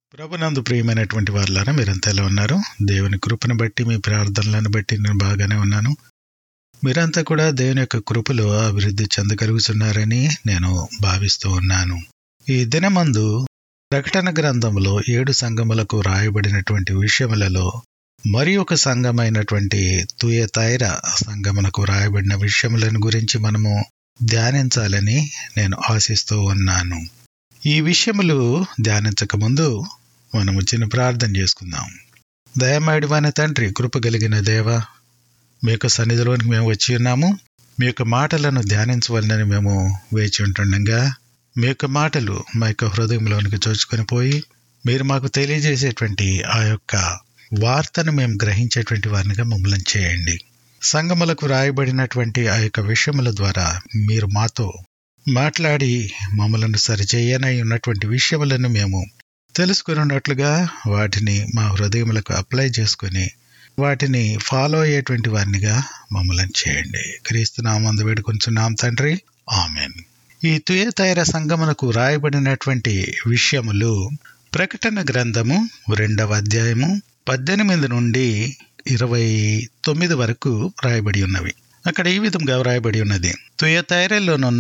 ప్రభునందు ప్రియమైనటువంటి వారులారా మీరంతా ఎలా ఉన్నారు దేవుని కృపను బట్టి మీ ప్రార్థనలను బట్టి నేను బాగానే ఉన్నాను మీరంతా కూడా దేవుని యొక్క కృపలో అభివృద్ధి చెందగలుగుతున్నారని నేను భావిస్తూ ఉన్నాను ఈ దినమందు ప్రకటన గ్రంథంలో ఏడు సంఘములకు రాయబడినటువంటి విషయములలో మరి ఒక సంఘమైనటువంటి తుయతైర సంఘమునకు రాయబడిన విషయములను గురించి మనము ధ్యానించాలని నేను ఆశిస్తూ ఉన్నాను ఈ విషయములు ధ్యానించక ముందు మనము చిన్న ప్రార్థన చేసుకుందాం దయమాడివాని తండ్రి కృప కలిగిన దేవ మీ యొక్క సన్నిధిలోనికి మేము వచ్చి ఉన్నాము మీ యొక్క మాటలను ధ్యానించవలనని మేము వేచి ఉంటుండగా మీ యొక్క మాటలు మా యొక్క హృదయంలోనికి చోచుకొని పోయి మీరు మాకు తెలియజేసేటువంటి ఆ యొక్క వార్తను మేము గ్రహించేటువంటి వారినిగా మమ్మల్ని చేయండి సంగములకు రాయబడినటువంటి ఆ యొక్క విషయముల ద్వారా మీరు మాతో మాట్లాడి మమ్మలను సరిచేయనై ఉన్నటువంటి విషయములను మేము తెలుసుకున్నట్లుగా వాటిని మా హృదయములకు అప్లై చేసుకుని వాటిని ఫాలో అయ్యేటువంటి వారినిగా మమ్మల్ని చేయండి క్రీస్తు నామందు వేడుకొంచున్నాం తండ్రి ఆమెన్ ఈ తుయతైర సంగమునకు రాయబడినటువంటి విషయములు ప్రకటన గ్రంథము రెండవ అధ్యాయము పద్దెనిమిది నుండి ఇరవై తొమ్మిది వరకు రాయబడి ఉన్నవి అక్కడ ఈ విధంగా వ్రాయబడి ఉన్నది తుయతైరలోనున్న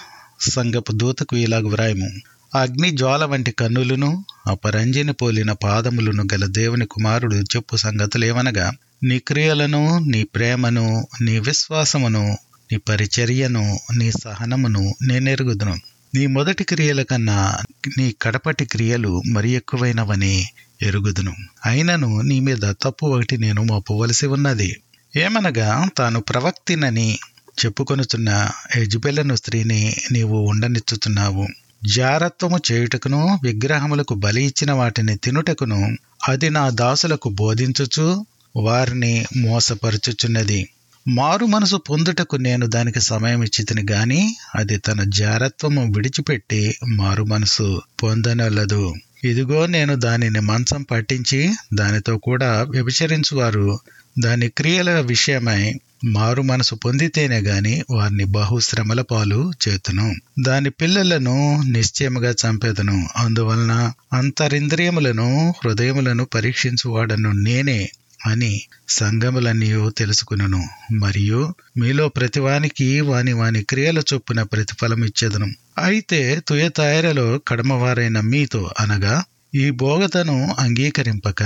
సంగపు దూతకు ఇలాగ వ్రాయము అగ్ని జ్వాల వంటి కన్నులను అపరంజిని పోలిన పాదములను గల దేవుని కుమారుడు చెప్పు సంగతులేమనగా నీ క్రియలను నీ ప్రేమను నీ విశ్వాసమును నీ పరిచర్యను నీ సహనమును నేనెరుగుదును నీ మొదటి క్రియల కన్నా నీ కడపటి క్రియలు మరి ఎక్కువైనవని ఎరుగుదును అయినను నీ మీద తప్పు ఒకటి నేను మోపవలసి ఉన్నది ఏమనగా తాను ప్రవక్తినని చెప్పుకొనుతున్న యజ్బెలను స్త్రీని నీవు ఉండనిచ్చుతున్నావు జారత్వము చేయుటకును విగ్రహములకు బలి ఇచ్చిన వాటిని తినుటకును అది నా దాసులకు బోధించుచు వారిని మోసపరుచుచున్నది మారు మనసు పొందుటకు నేను దానికి సమయం ఇచ్చితిని గాని అది తన జారత్వము విడిచిపెట్టి మారు మనసు పొందనల్లదు ఇదిగో నేను దానిని మంచం పట్టించి దానితో కూడా వ్యభిచరించువారు దాని క్రియల విషయమై మారు మనసు పొందితేనే గాని వారిని బహుశ్రమల పాలు చేతును దాని పిల్లలను నిశ్చయముగా చంపేదను అందువలన అంతరింద్రియములను హృదయములను పరీక్షించువాడను నేనే అని సంగములన్నీ తెలుసుకును మరియు మీలో ప్రతివానికి వాని వాని క్రియల చొప్పున ప్రతిఫలం ఇచ్చేదను అయితే తుయతాయరలో కడమవారైన మీతో అనగా ఈ బోగతను అంగీకరింపక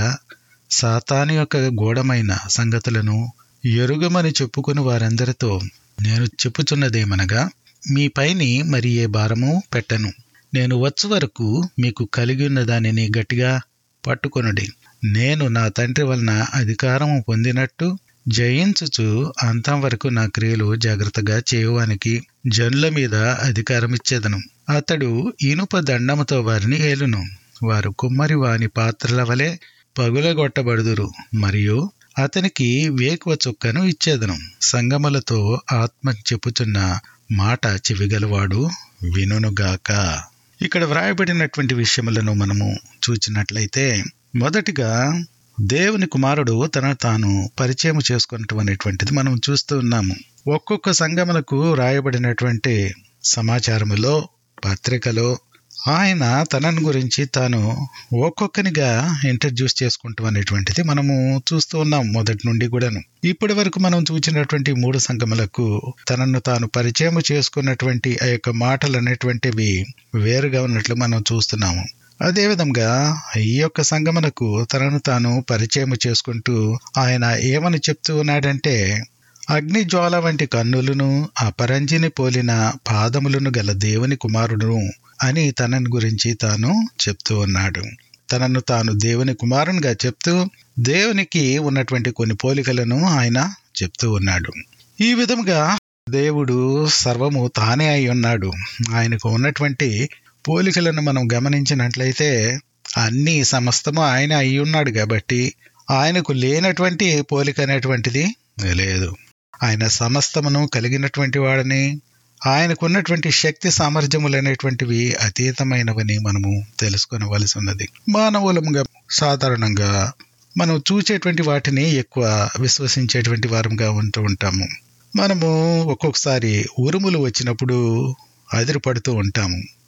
సాతాను యొక్క గూఢమైన సంగతులను ఎరుగమని చెప్పుకుని వారందరితో నేను చెప్పుచున్నదేమనగా మీ పైని మరి ఏ భారము పెట్టను నేను వచ్చు వరకు మీకు కలిగి ఉన్న దానిని గట్టిగా పట్టుకొనుడి నేను నా తండ్రి వలన అధికారము పొందినట్టు జయించుచు అంతం వరకు నా క్రియలు జాగ్రత్తగా చేయువానికి జనుల మీద అధికారమిచ్చేదను అతడు ఇనుప దండముతో వారిని ఏలును వారు కుమ్మరి వాని పాత్రల వలె పగులగొట్టబడుదురు మరియు అతనికి వేకువ చుక్కను ఇచ్చేదను సంగములతో ఆత్మ చెప్పుచున్న మాట చెవిగలవాడు వినుగాక ఇక్కడ వ్రాయబడినటువంటి విషయములను మనము చూచినట్లయితే మొదటిగా దేవుని కుమారుడు తన తాను పరిచయం చేసుకున్నటం అనేటువంటిది మనం చూస్తూ ఉన్నాము ఒక్కొక్క సంగములకు రాయబడినటువంటి సమాచారములో పత్రికలో ఆయన తనను గురించి తాను ఒక్కొక్కనిగా ఇంట్రడ్యూస్ చేసుకుంటాం అనేటువంటిది మనము చూస్తూ ఉన్నాం మొదటి నుండి కూడాను ఇప్పటి వరకు మనం చూసినటువంటి మూడు సంగములకు తనను తాను పరిచయం చేసుకున్నటువంటి ఆ యొక్క మాటలు అనేటువంటివి వేరుగా ఉన్నట్లు మనం చూస్తున్నాము అదేవిధంగా ఈ యొక్క సంగమనకు తనను తాను పరిచయం చేసుకుంటూ ఆయన ఏమని చెప్తూ ఉన్నాడంటే అగ్ని జ్వాల వంటి కన్నులను అపరంజిని పోలిన పాదములను గల దేవుని కుమారుడును అని తనని గురించి తాను చెప్తూ ఉన్నాడు తనను తాను దేవుని కుమారునిగా చెప్తూ దేవునికి ఉన్నటువంటి కొన్ని పోలికలను ఆయన చెప్తూ ఉన్నాడు ఈ విధముగా దేవుడు సర్వము తానే అయి ఉన్నాడు ఆయనకు ఉన్నటువంటి పోలికలను మనం గమనించినట్లయితే అన్ని సమస్తము ఆయన అయి ఉన్నాడు కాబట్టి ఆయనకు లేనటువంటి పోలిక అనేటువంటిది లేదు ఆయన సమస్తమును కలిగినటువంటి వాడని ఆయనకున్నటువంటి శక్తి సామర్థ్యములు అనేటువంటివి అతీతమైనవని మనము తెలుసుకొనవలసి ఉన్నది మానవులంగా సాధారణంగా మనం చూసేటువంటి వాటిని ఎక్కువ విశ్వసించేటువంటి వారంగా ఉంటూ ఉంటాము మనము ఒక్కొక్కసారి ఉరుములు వచ్చినప్పుడు అదిరిపడుతూ ఉంటాము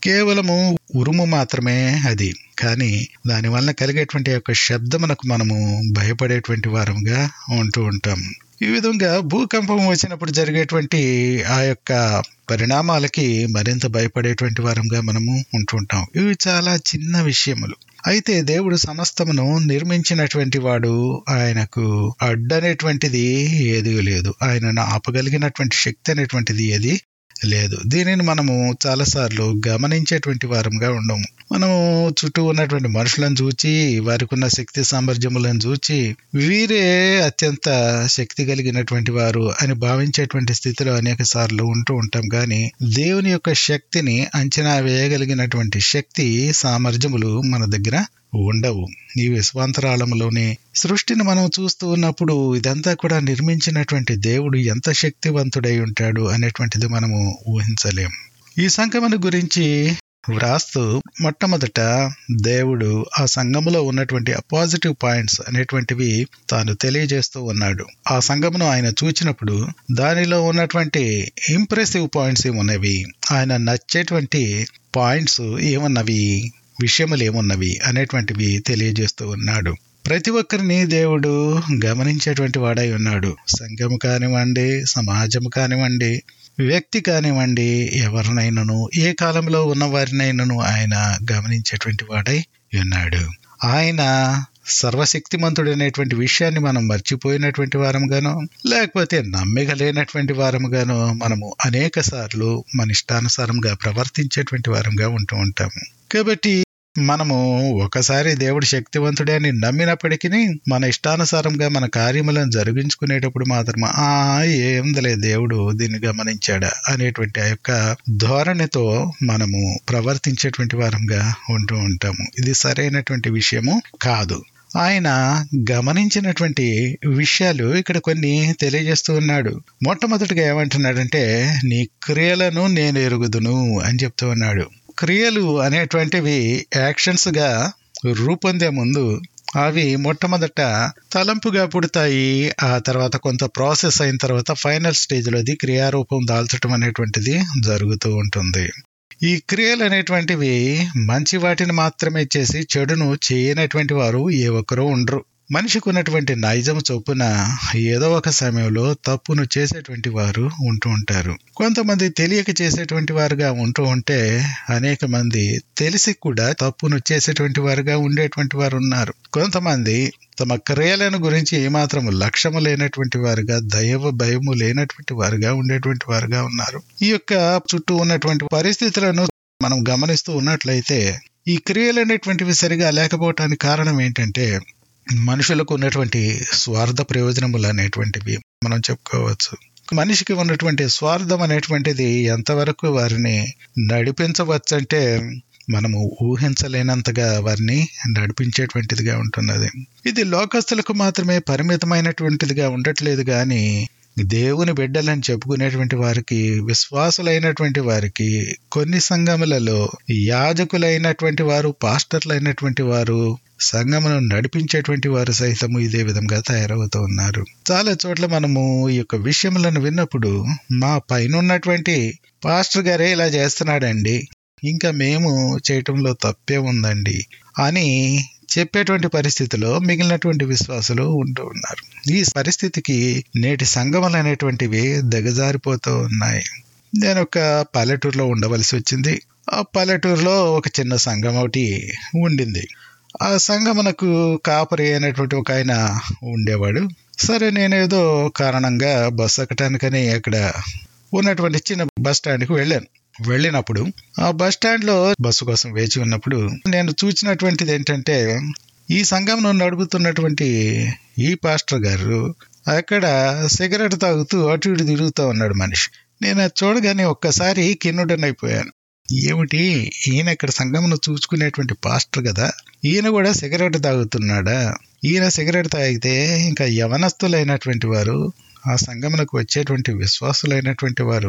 కేవలము ఉరుము మాత్రమే అది కానీ దాని వలన కలిగేటువంటి యొక్క శబ్దమునకు మనము భయపడేటువంటి వారంగా ఉంటూ ఉంటాం ఈ విధంగా భూకంపం వచ్చినప్పుడు జరిగేటువంటి ఆ యొక్క పరిణామాలకి మరింత భయపడేటువంటి వారంగా మనము ఉంటుంటాం ఇవి చాలా చిన్న విషయములు అయితే దేవుడు సమస్తమును నిర్మించినటువంటి వాడు ఆయనకు అడ్డనేటువంటిది ఏదీ లేదు ఆయనను ఆపగలిగినటువంటి శక్తి అనేటువంటిది ఏది లేదు దీనిని మనము చాలాసార్లు గమనించేటువంటి వారంగా ఉండము మనము చుట్టూ ఉన్నటువంటి మనుషులను చూచి వారికి ఉన్న శక్తి సామర్థ్యములను చూచి వీరే అత్యంత శక్తి కలిగినటువంటి వారు అని భావించేటువంటి స్థితిలో అనేక సార్లు ఉంటూ ఉంటాం కానీ దేవుని యొక్క శక్తిని అంచనా వేయగలిగినటువంటి శక్తి సామర్థ్యములు మన దగ్గర ఉండవు ఈ విశ్వాంతరాళంలోని సృష్టిని మనం చూస్తూ ఉన్నప్పుడు ఇదంతా కూడా నిర్మించినటువంటి దేవుడు ఎంత శక్తివంతుడై ఉంటాడు అనేటువంటిది మనము ఊహించలేం ఈ సంగమన గురించి వ్రాస్తూ మొట్టమొదట దేవుడు ఆ సంఘములో ఉన్నటువంటి పాజిటివ్ పాయింట్స్ అనేటువంటివి తాను తెలియజేస్తూ ఉన్నాడు ఆ సంఘమును ఆయన చూచినప్పుడు దానిలో ఉన్నటువంటి ఇంప్రెసివ్ పాయింట్స్ ఏమున్నవి ఆయన నచ్చేటువంటి పాయింట్స్ ఏమున్నవి విషయములు ఏమున్నవి అనేటువంటివి తెలియజేస్తూ ఉన్నాడు ప్రతి ఒక్కరిని దేవుడు గమనించేటువంటి వాడై ఉన్నాడు సంఘము కానివ్వండి సమాజం కానివ్వండి వ్యక్తి కానివ్వండి ఎవరినైనాను ఏ కాలంలో ఉన్న వారినైనాను ఆయన గమనించేటువంటి వాడై ఉన్నాడు ఆయన సర్వశక్తిమంతుడైనటువంటి విషయాన్ని మనం మర్చిపోయినటువంటి వారముగాను లేకపోతే నమ్మిక లేనటువంటి వారముగాను మనము అనేక సార్లు మన ఇష్టానుసారంగా ప్రవర్తించేటువంటి వారంగా ఉంటూ ఉంటాము కాబట్టి మనము ఒకసారి దేవుడు శక్తివంతుడే అని నమ్మినప్పటికీ మన ఇష్టానుసారంగా మన కార్యములను జరిగించుకునేటప్పుడు మాత్రం ఆ ఏందలే దేవుడు దీన్ని గమనించాడా అనేటువంటి ఆ యొక్క ధోరణితో మనము ప్రవర్తించేటువంటి వారంగా ఉంటూ ఉంటాము ఇది సరైనటువంటి విషయము కాదు ఆయన గమనించినటువంటి విషయాలు ఇక్కడ కొన్ని తెలియజేస్తూ ఉన్నాడు మొట్టమొదటిగా ఏమంటున్నాడంటే నీ క్రియలను నేను ఎరుగుదును అని చెప్తూ ఉన్నాడు క్రియలు అనేటువంటివి యాక్షన్స్ గా రూపొందే ముందు అవి మొట్టమొదట తలంపుగా పుడతాయి ఆ తర్వాత కొంత ప్రాసెస్ అయిన తర్వాత ఫైనల్ స్టేజ్లో అది క్రియారూపం దాల్చడం అనేటువంటిది జరుగుతూ ఉంటుంది ఈ క్రియలు అనేటువంటివి మంచి వాటిని మాత్రమే చేసి చెడును చేయనటువంటి వారు ఏ ఒక్కరూ ఉండరు మనిషికి ఉన్నటువంటి నైజం చొప్పున ఏదో ఒక సమయంలో తప్పును చేసేటువంటి వారు ఉంటూ ఉంటారు కొంతమంది తెలియక చేసేటువంటి వారుగా ఉంటూ ఉంటే అనేక మంది తెలిసి కూడా తప్పును చేసేటువంటి వారుగా ఉండేటువంటి వారు ఉన్నారు కొంతమంది తమ క్రియలను గురించి ఏమాత్రం లక్ష్యము లేనటువంటి వారుగా దైవ భయము లేనటువంటి వారుగా ఉండేటువంటి వారుగా ఉన్నారు ఈ యొక్క చుట్టూ ఉన్నటువంటి పరిస్థితులను మనం గమనిస్తూ ఉన్నట్లయితే ఈ క్రియలు అనేటువంటివి సరిగా లేకపోవటానికి కారణం ఏంటంటే మనుషులకు ఉన్నటువంటి స్వార్థ ప్రయోజనములు అనేటువంటివి మనం చెప్పుకోవచ్చు మనిషికి ఉన్నటువంటి స్వార్థం అనేటువంటిది ఎంతవరకు వారిని నడిపించవచ్చంటే మనము ఊహించలేనంతగా వారిని నడిపించేటువంటిదిగా ఉంటున్నది ఇది లోకస్తులకు మాత్రమే పరిమితమైనటువంటిదిగా ఉండట్లేదు కానీ దేవుని బిడ్డలని చెప్పుకునేటువంటి వారికి విశ్వాసులైనటువంటి వారికి కొన్ని సంఘములలో యాజకులైనటువంటి వారు పాస్టర్లైనటువంటి వారు సంఘమును నడిపించేటువంటి వారు సైతము ఇదే విధంగా తయారవుతూ ఉన్నారు చాలా చోట్ల మనము ఈ యొక్క విషయములను విన్నప్పుడు మా పైన ఉన్నటువంటి పాస్టర్ గారే ఇలా చేస్తున్నాడండి ఇంకా మేము చేయటంలో తప్పే ఉందండి అని చెప్పేటువంటి పరిస్థితిలో మిగిలినటువంటి విశ్వాసులు ఉంటూ ఉన్నారు ఈ పరిస్థితికి నేటి సంఘములు అనేటువంటివి దిగజారిపోతూ ఉన్నాయి నేను ఒక పల్లెటూరులో ఉండవలసి వచ్చింది ఆ పల్లెటూరులో ఒక చిన్న సంఘం ఒకటి ఉండింది ఆ సంఘమునకు కాపరి అయినటువంటి ఒక ఆయన ఉండేవాడు సరే నేనేదో కారణంగా బస్సు ఎక్కటానికని అక్కడ ఉన్నటువంటి చిన్న బస్ స్టాండ్కి వెళ్ళాను వెళ్ళినప్పుడు ఆ బస్ స్టాండ్ లో బస్సు కోసం వేచి ఉన్నప్పుడు నేను చూసినటువంటిది ఏంటంటే ఈ సంఘంను నడుపుతున్నటువంటి ఈ పాస్టర్ గారు అక్కడ సిగరెట్ తాగుతూ అటు ఇటు తిరుగుతూ ఉన్నాడు మనిషి నేను అది చూడగానే ఒక్కసారి కిన్నుడనైపోయాను ఏమిటి ఈయన ఇక్కడ సంఘమును చూసుకునేటువంటి పాస్టర్ కదా ఈయన కూడా సిగరెట్ తాగుతున్నాడా ఈయన సిగరెట్ తాగితే ఇంకా యవనస్తులైనటువంటి వారు ఆ సంఘమునకు వచ్చేటువంటి విశ్వాసులైనటువంటి వారు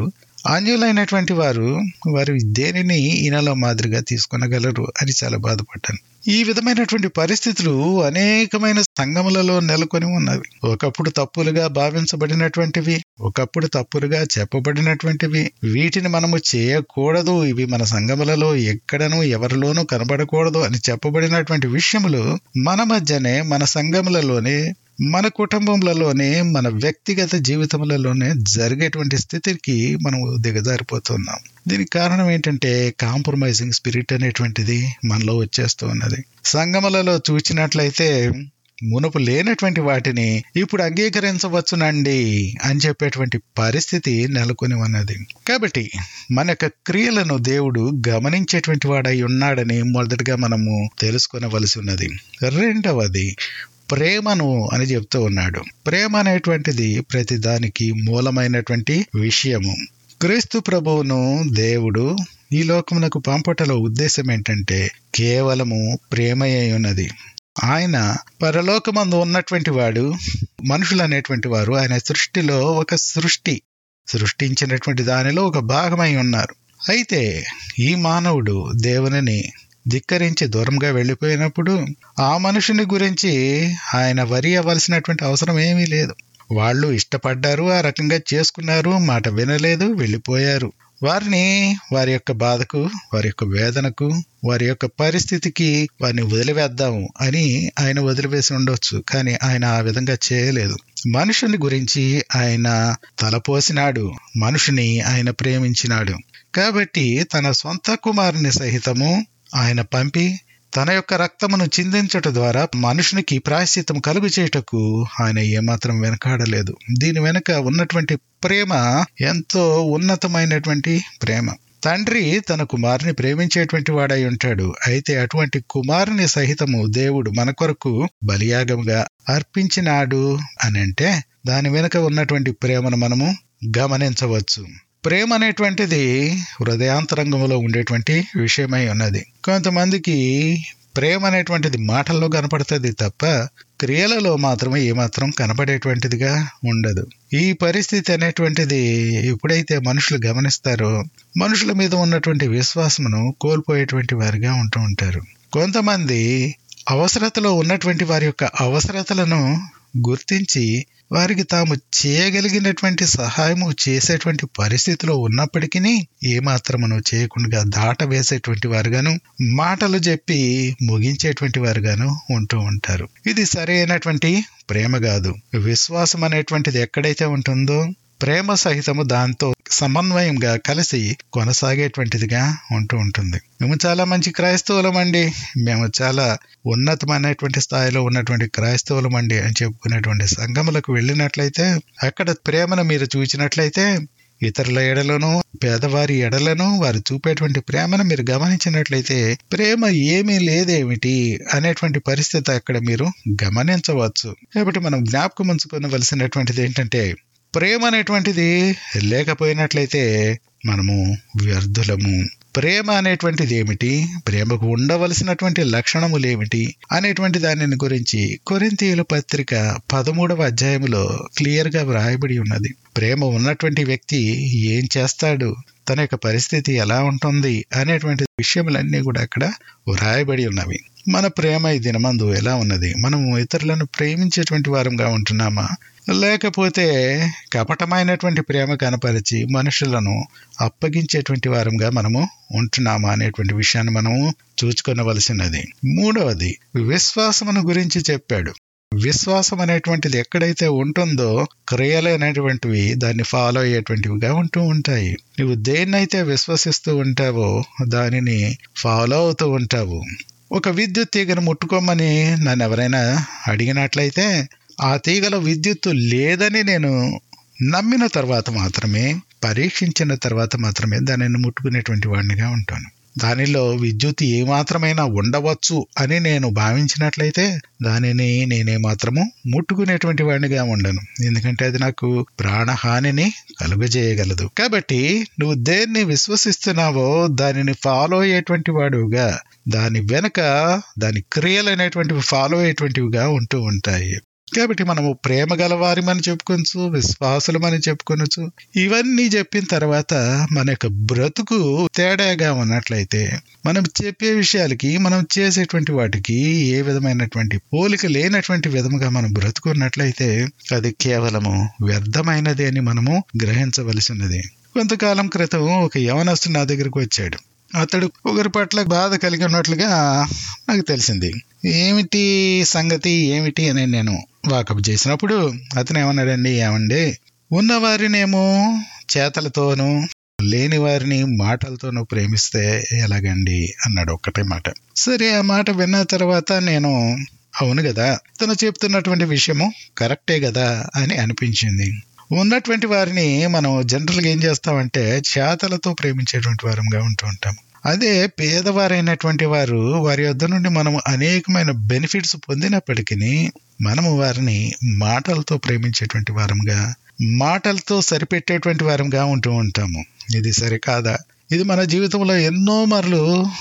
అన్యులైనటువంటి వారు వారు దేనిని ఈయనలో మాదిరిగా తీసుకొనగలరు అని చాలా బాధపడ్డాను ఈ విధమైనటువంటి పరిస్థితులు అనేకమైన సంఘములలో నెలకొని ఉన్నవి ఒకప్పుడు తప్పులుగా భావించబడినటువంటివి ఒకప్పుడు తప్పులుగా చెప్పబడినటువంటివి వీటిని మనము చేయకూడదు ఇవి మన సంఘములలో ఎక్కడనూ ఎవరిలోనూ కనబడకూడదు అని చెప్పబడినటువంటి విషయములు మన మధ్యనే మన సంఘములలోనే మన కుటుంబంలోనే మన వ్యక్తిగత జీవితములలోనే జరిగేటువంటి స్థితికి మనం దిగజారిపోతున్నాం దీనికి కారణం ఏంటంటే కాంప్రమైజింగ్ స్పిరిట్ అనేటువంటిది మనలో వచ్చేస్తూ ఉన్నది సంగములలో చూచినట్లయితే మునుపు లేనటువంటి వాటిని ఇప్పుడు అంగీకరించవచ్చునండి అని చెప్పేటువంటి పరిస్థితి నెలకొని ఉన్నది కాబట్టి మన యొక్క క్రియలను దేవుడు గమనించేటువంటి వాడై ఉన్నాడని మొదటిగా మనము తెలుసుకొనవలసి ఉన్నది రెండవది ప్రేమను అని చెప్తూ ఉన్నాడు ప్రేమ అనేటువంటిది ప్రతి దానికి మూలమైనటువంటి విషయము క్రీస్తు ప్రభువును దేవుడు ఈ లోకమునకు పంపటలో ఉద్దేశం ఏంటంటే కేవలము ప్రేమయే ఉన్నది ఆయన పరలోకమందు ఉన్నటువంటి వాడు మనుషులు అనేటువంటి వారు ఆయన సృష్టిలో ఒక సృష్టి సృష్టించినటువంటి దానిలో ఒక భాగమై ఉన్నారు అయితే ఈ మానవుడు దేవునిని ధిక్కరించి దూరంగా వెళ్ళిపోయినప్పుడు ఆ మనుషుని గురించి ఆయన వరి అవ్వాల్సినటువంటి అవసరం ఏమీ లేదు వాళ్ళు ఇష్టపడ్డారు ఆ రకంగా చేసుకున్నారు మాట వినలేదు వెళ్ళిపోయారు వారిని వారి యొక్క బాధకు వారి యొక్క వేదనకు వారి యొక్క పరిస్థితికి వారిని వదిలివేద్దాము అని ఆయన వదిలివేసి ఉండొచ్చు కానీ ఆయన ఆ విధంగా చేయలేదు మనుషుని గురించి ఆయన తలపోసినాడు మనుషుని ఆయన ప్రేమించినాడు కాబట్టి తన సొంత కుమారుని సహితము ఆయన పంపి తన యొక్క రక్తమును చిందించట ద్వారా మనుషునికి ప్రాయశ్చిత్తం కలుగు చేయుటకు ఆయన ఏమాత్రం వెనకాడలేదు దీని వెనుక ఉన్నటువంటి ప్రేమ ఎంతో ఉన్నతమైనటువంటి ప్రేమ తండ్రి తన కుమారుని ప్రేమించేటువంటి వాడై ఉంటాడు అయితే అటువంటి కుమారుని సహితము దేవుడు మన కొరకు బలియాగముగా అర్పించినాడు అని అంటే దాని వెనుక ఉన్నటువంటి ప్రేమను మనము గమనించవచ్చు ప్రేమ అనేటువంటిది హృదయాంతరంగంలో ఉండేటువంటి విషయమై ఉన్నది కొంతమందికి ప్రేమ అనేటువంటిది మాటల్లో కనపడుతుంది తప్ప క్రియలలో మాత్రమే ఏమాత్రం కనపడేటువంటిదిగా ఉండదు ఈ పరిస్థితి అనేటువంటిది ఎప్పుడైతే మనుషులు గమనిస్తారో మనుషుల మీద ఉన్నటువంటి విశ్వాసమును కోల్పోయేటువంటి వారిగా ఉంటూ ఉంటారు కొంతమంది అవసరతలో ఉన్నటువంటి వారి యొక్క అవసరతలను గుర్తించి వారికి తాము చేయగలిగినటువంటి సహాయము చేసేటువంటి పరిస్థితిలో ఉన్నప్పటికీ ఏమాత్రమును చేయకుండా దాట వేసేటువంటి వారుగాను మాటలు చెప్పి ముగించేటువంటి వారుగాను ఉంటూ ఉంటారు ఇది సరైనటువంటి ప్రేమ కాదు విశ్వాసం అనేటువంటిది ఎక్కడైతే ఉంటుందో ప్రేమ సహితము దాంతో సమన్వయంగా కలిసి కొనసాగేటువంటిదిగా ఉంటూ ఉంటుంది మేము చాలా మంచి క్రైస్తవులం అండి మేము చాలా ఉన్నతమైనటువంటి స్థాయిలో ఉన్నటువంటి క్రైస్తవులం అండి అని చెప్పుకునేటువంటి సంఘములకు వెళ్ళినట్లయితే అక్కడ ప్రేమను మీరు చూచినట్లయితే ఇతరుల ఎడలను పేదవారి ఎడలను వారు చూపేటువంటి ప్రేమను మీరు గమనించినట్లయితే ప్రేమ ఏమీ లేదేమిటి అనేటువంటి పరిస్థితి అక్కడ మీరు గమనించవచ్చు కాబట్టి మనం జ్ఞాపకం ఉంచుకోవలసినటువంటిది ఏంటంటే ప్రేమ అనేటువంటిది లేకపోయినట్లయితే మనము వ్యర్థులము ప్రేమ అనేటువంటిది ఏమిటి ప్రేమకు ఉండవలసినటువంటి లక్షణములు ఏమిటి అనేటువంటి దానిని గురించి కొరింతీయుల పత్రిక పదమూడవ అధ్యాయములో క్లియర్ గా వ్రాయబడి ఉన్నది ప్రేమ ఉన్నటువంటి వ్యక్తి ఏం చేస్తాడు తన యొక్క పరిస్థితి ఎలా ఉంటుంది అనేటువంటి విషయములన్నీ కూడా అక్కడ వ్రాయబడి ఉన్నవి మన ప్రేమ ఈ దినమందు ఎలా ఉన్నది మనము ఇతరులను ప్రేమించేటువంటి వారంగా ఉంటున్నామా లేకపోతే కపటమైనటువంటి ప్రేమ కనపరిచి మనుషులను అప్పగించేటువంటి వారంగా మనము ఉంటున్నామా అనేటువంటి విషయాన్ని మనము చూచుకొనవలసినది మూడవది విశ్వాసమును గురించి చెప్పాడు విశ్వాసం అనేటువంటిది ఎక్కడైతే ఉంటుందో క్రియలు అనేటువంటివి దాన్ని ఫాలో అయ్యేటువంటివిగా ఉంటూ ఉంటాయి నువ్వు దేన్నైతే విశ్వసిస్తూ ఉంటావో దానిని ఫాలో అవుతూ ఉంటావు ఒక విద్యుత్ తీగను ముట్టుకోమని నన్ను ఎవరైనా అడిగినట్లయితే ఆ తీగలో విద్యుత్తు లేదని నేను నమ్మిన తర్వాత మాత్రమే పరీక్షించిన తర్వాత మాత్రమే దానిని ముట్టుకునేటువంటి వాడినిగా ఉంటాను దానిలో విద్యుత్ ఏమాత్రమైనా ఉండవచ్చు అని నేను భావించినట్లయితే దానిని నేనేమాత్రము ముట్టుకునేటువంటి వాడినిగా ఉండను ఎందుకంటే అది నాకు ప్రాణహానిని కలుగజేయగలదు కాబట్టి నువ్వు దేన్ని విశ్వసిస్తున్నావో దానిని ఫాలో అయ్యేటువంటి వాడుగా దాని వెనుక దాని క్రియలు అనేటువంటివి ఫాలో అయ్యేటువంటివిగా ఉంటూ ఉంటాయి కాబట్టి మనము ప్రేమ గలవారిమని చెప్పుకోవచ్చు విశ్వాసులమని చెప్పుకొనొచ్చు ఇవన్నీ చెప్పిన తర్వాత మన యొక్క బ్రతుకు తేడాగా ఉన్నట్లయితే మనం చెప్పే విషయాలకి మనం చేసేటువంటి వాటికి ఏ విధమైనటువంటి పోలిక లేనటువంటి విధముగా మనం బ్రతుకున్నట్లయితే అది కేవలము వ్యర్థమైనది అని మనము గ్రహించవలసినది కొంతకాలం క్రితం ఒక యవనస్తుడు నా దగ్గరికి వచ్చాడు అతడు ఒకరి పట్ల బాధ కలిగి ఉన్నట్లుగా నాకు తెలిసింది ఏమిటి సంగతి ఏమిటి అని నేను వాకప్ చేసినప్పుడు అతను ఏమన్నాడండి ఏమండి ఉన్నవారినేమో చేతలతోనూ లేని వారిని మాటలతోనూ ప్రేమిస్తే ఎలాగండి అన్నాడు ఒక్కటే మాట సరే ఆ మాట విన్న తర్వాత నేను అవును కదా తను చెప్తున్నటువంటి విషయము కరెక్టే కదా అని అనిపించింది ఉన్నటువంటి వారిని మనం జనరల్గా ఏం చేస్తామంటే చేతలతో ప్రేమించేటువంటి వారంగా ఉంటూ ఉంటాం అదే పేదవారైనటువంటి వారు వారి వద్ద నుండి మనము అనేకమైన బెనిఫిట్స్ పొందినప్పటికీ మనము వారిని మాటలతో ప్రేమించేటువంటి వారంగా మాటలతో సరిపెట్టేటువంటి వారంగా ఉంటూ ఉంటాము ఇది సరికాదా ఇది మన జీవితంలో ఎన్నో మార్లు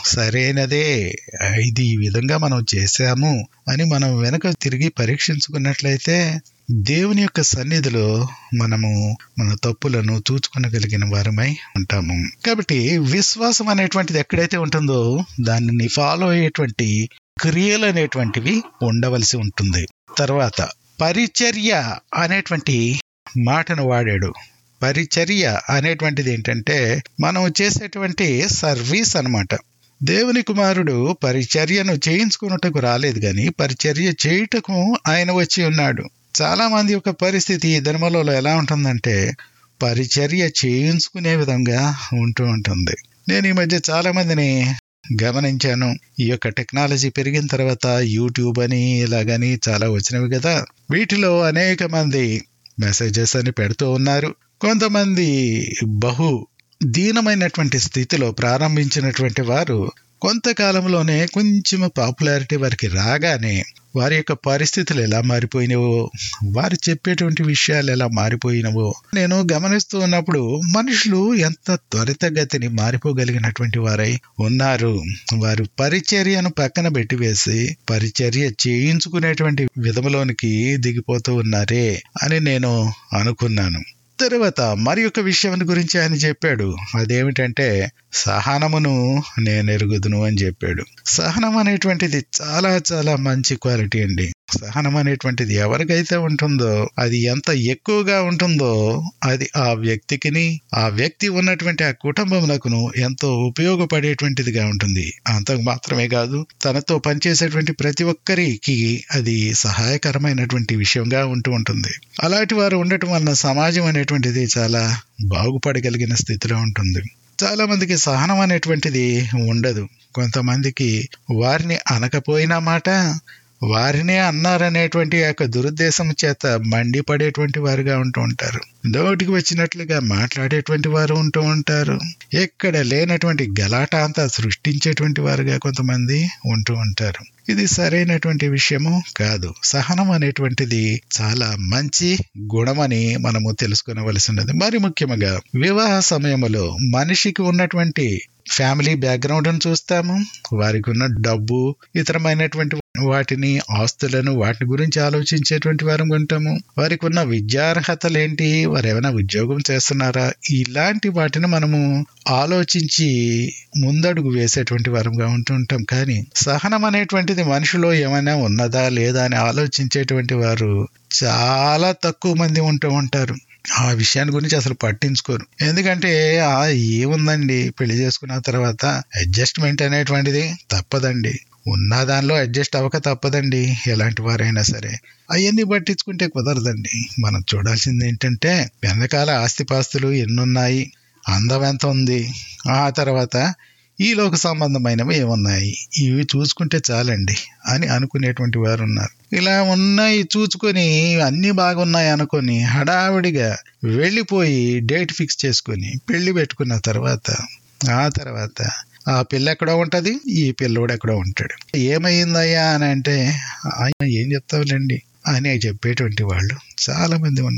సరైనదే ఇది ఈ విధంగా మనం చేశాము అని మనం వెనక తిరిగి పరీక్షించుకున్నట్లయితే దేవుని యొక్క సన్నిధిలో మనము మన తప్పులను చూచుకునగలిగిన వారమై ఉంటాము కాబట్టి విశ్వాసం అనేటువంటిది ఎక్కడైతే ఉంటుందో దానిని ఫాలో అయ్యేటువంటి క్రియలు అనేటువంటివి ఉండవలసి ఉంటుంది తర్వాత పరిచర్య అనేటువంటి మాటను వాడాడు పరిచర్య అనేటువంటిది ఏంటంటే మనం చేసేటువంటి సర్వీస్ అన్నమాట దేవుని కుమారుడు పరిచర్యను చేయించుకున్నట్టుకు రాలేదు కానీ పరిచర్య చేయుటకు ఆయన వచ్చి ఉన్నాడు చాలా మంది యొక్క పరిస్థితి ఈ ధర్మలలో ఎలా ఉంటుందంటే పరిచర్య చేయించుకునే విధంగా ఉంటూ ఉంటుంది నేను ఈ మధ్య చాలా మందిని గమనించాను ఈ యొక్క టెక్నాలజీ పెరిగిన తర్వాత యూట్యూబ్ అని ఇలాగని చాలా వచ్చినవి కదా వీటిలో అనేక మంది మెసేజెస్ అని పెడుతూ ఉన్నారు కొంతమంది బహు దీనమైనటువంటి స్థితిలో ప్రారంభించినటువంటి వారు కొంతకాలంలోనే కొంచెం పాపులారిటీ వారికి రాగానే వారి యొక్క పరిస్థితులు ఎలా మారిపోయినవో వారు చెప్పేటువంటి విషయాలు ఎలా మారిపోయినవో నేను గమనిస్తూ ఉన్నప్పుడు మనుషులు ఎంత త్వరితగతిని మారిపోగలిగినటువంటి వారై ఉన్నారు వారు పరిచర్యను పక్కన పెట్టివేసి పరిచర్య చేయించుకునేటువంటి విధములోనికి దిగిపోతూ ఉన్నారే అని నేను అనుకున్నాను తర్వాత మరి ఒక విషయం గురించి ఆయన చెప్పాడు అదేమిటంటే సహనమును నేను ఎరుగుదును అని చెప్పాడు సహనం అనేటువంటిది చాలా చాలా మంచి క్వాలిటీ అండి సహనం అనేటువంటిది ఎవరికైతే ఉంటుందో అది ఎంత ఎక్కువగా ఉంటుందో అది ఆ వ్యక్తికిని ఆ వ్యక్తి ఉన్నటువంటి ఆ కుటుంబమునకును ఎంతో ఉపయోగపడేటువంటిదిగా ఉంటుంది అంతకు మాత్రమే కాదు తనతో పనిచేసేటువంటి ప్రతి ఒక్కరికి అది సహాయకరమైనటువంటి విషయంగా ఉంటూ ఉంటుంది అలాంటి వారు ఉండటం వలన సమాజం అనేటువంటిది చాలా బాగుపడగలిగిన స్థితిలో ఉంటుంది చాలా మందికి సహనం అనేటువంటిది ఉండదు కొంతమందికి వారిని అనకపోయినా మాట వారినే అన్నారనేటువంటి యొక్క దురుద్దేశం చేత మండిపడేటువంటి వారుగా ఉంటూ ఉంటారు నోటికి వచ్చినట్లుగా మాట్లాడేటువంటి వారు ఉంటూ ఉంటారు ఎక్కడ లేనటువంటి గలాట అంతా సృష్టించేటువంటి వారుగా కొంతమంది ఉంటూ ఉంటారు ఇది సరైనటువంటి విషయము కాదు సహనం అనేటువంటిది చాలా మంచి గుణమని మనము తెలుసుకునవలసినది మరి ముఖ్యంగా వివాహ సమయంలో మనిషికి ఉన్నటువంటి ఫ్యామిలీ బ్యాక్గ్రౌండ్ చూస్తాము వారికి ఉన్న డబ్బు ఇతరమైనటువంటి వాటిని ఆస్తులను వాటి గురించి ఆలోచించేటువంటి వారం ఉంటాము వారికి ఉన్న విద్యార్హతలు ఏంటి వారు ఏమైనా ఉద్యోగం చేస్తున్నారా ఇలాంటి వాటిని మనము ఆలోచించి ముందడుగు వేసేటువంటి వారంగా ఉంటుంటాం కానీ సహనం అనేటువంటిది మనిషిలో ఏమైనా ఉన్నదా లేదా అని ఆలోచించేటువంటి వారు చాలా తక్కువ మంది ఉంటూ ఉంటారు ఆ విషయాన్ని గురించి అసలు పట్టించుకోరు ఎందుకంటే ఆ ఏముందండి పెళ్లి చేసుకున్న తర్వాత అడ్జస్ట్మెంట్ అనేటువంటిది తప్పదండి ఉన్న దానిలో అడ్జస్ట్ అవ్వక తప్పదండి ఎలాంటి వారైనా సరే అవన్నీ పట్టించుకుంటే కుదరదండి మనం చూడాల్సింది ఏంటంటే వెనకాల ఆస్తిపాస్తులు ఎన్నున్నాయి అందం ఎంత ఉంది ఆ తర్వాత ఈలోక సంబంధమైనవి ఏమున్నాయి ఇవి చూసుకుంటే చాలండి అని అనుకునేటువంటి వారు ఉన్నారు ఇలా ఉన్నాయి చూసుకొని అన్ని బాగున్నాయి అనుకొని హడావిడిగా వెళ్ళిపోయి డేట్ ఫిక్స్ చేసుకొని పెళ్లి పెట్టుకున్న తర్వాత ఆ తర్వాత ఆ పిల్ల ఎక్కడో ఉంటది ఈ పిల్లోడు ఎక్కడో ఉంటాడు ఏమైందయ్యా అని అంటే ఆయన ఏం చెప్తావులేండి అని చెప్పేటువంటి వాళ్ళు చాలా మంది ఉన్నారు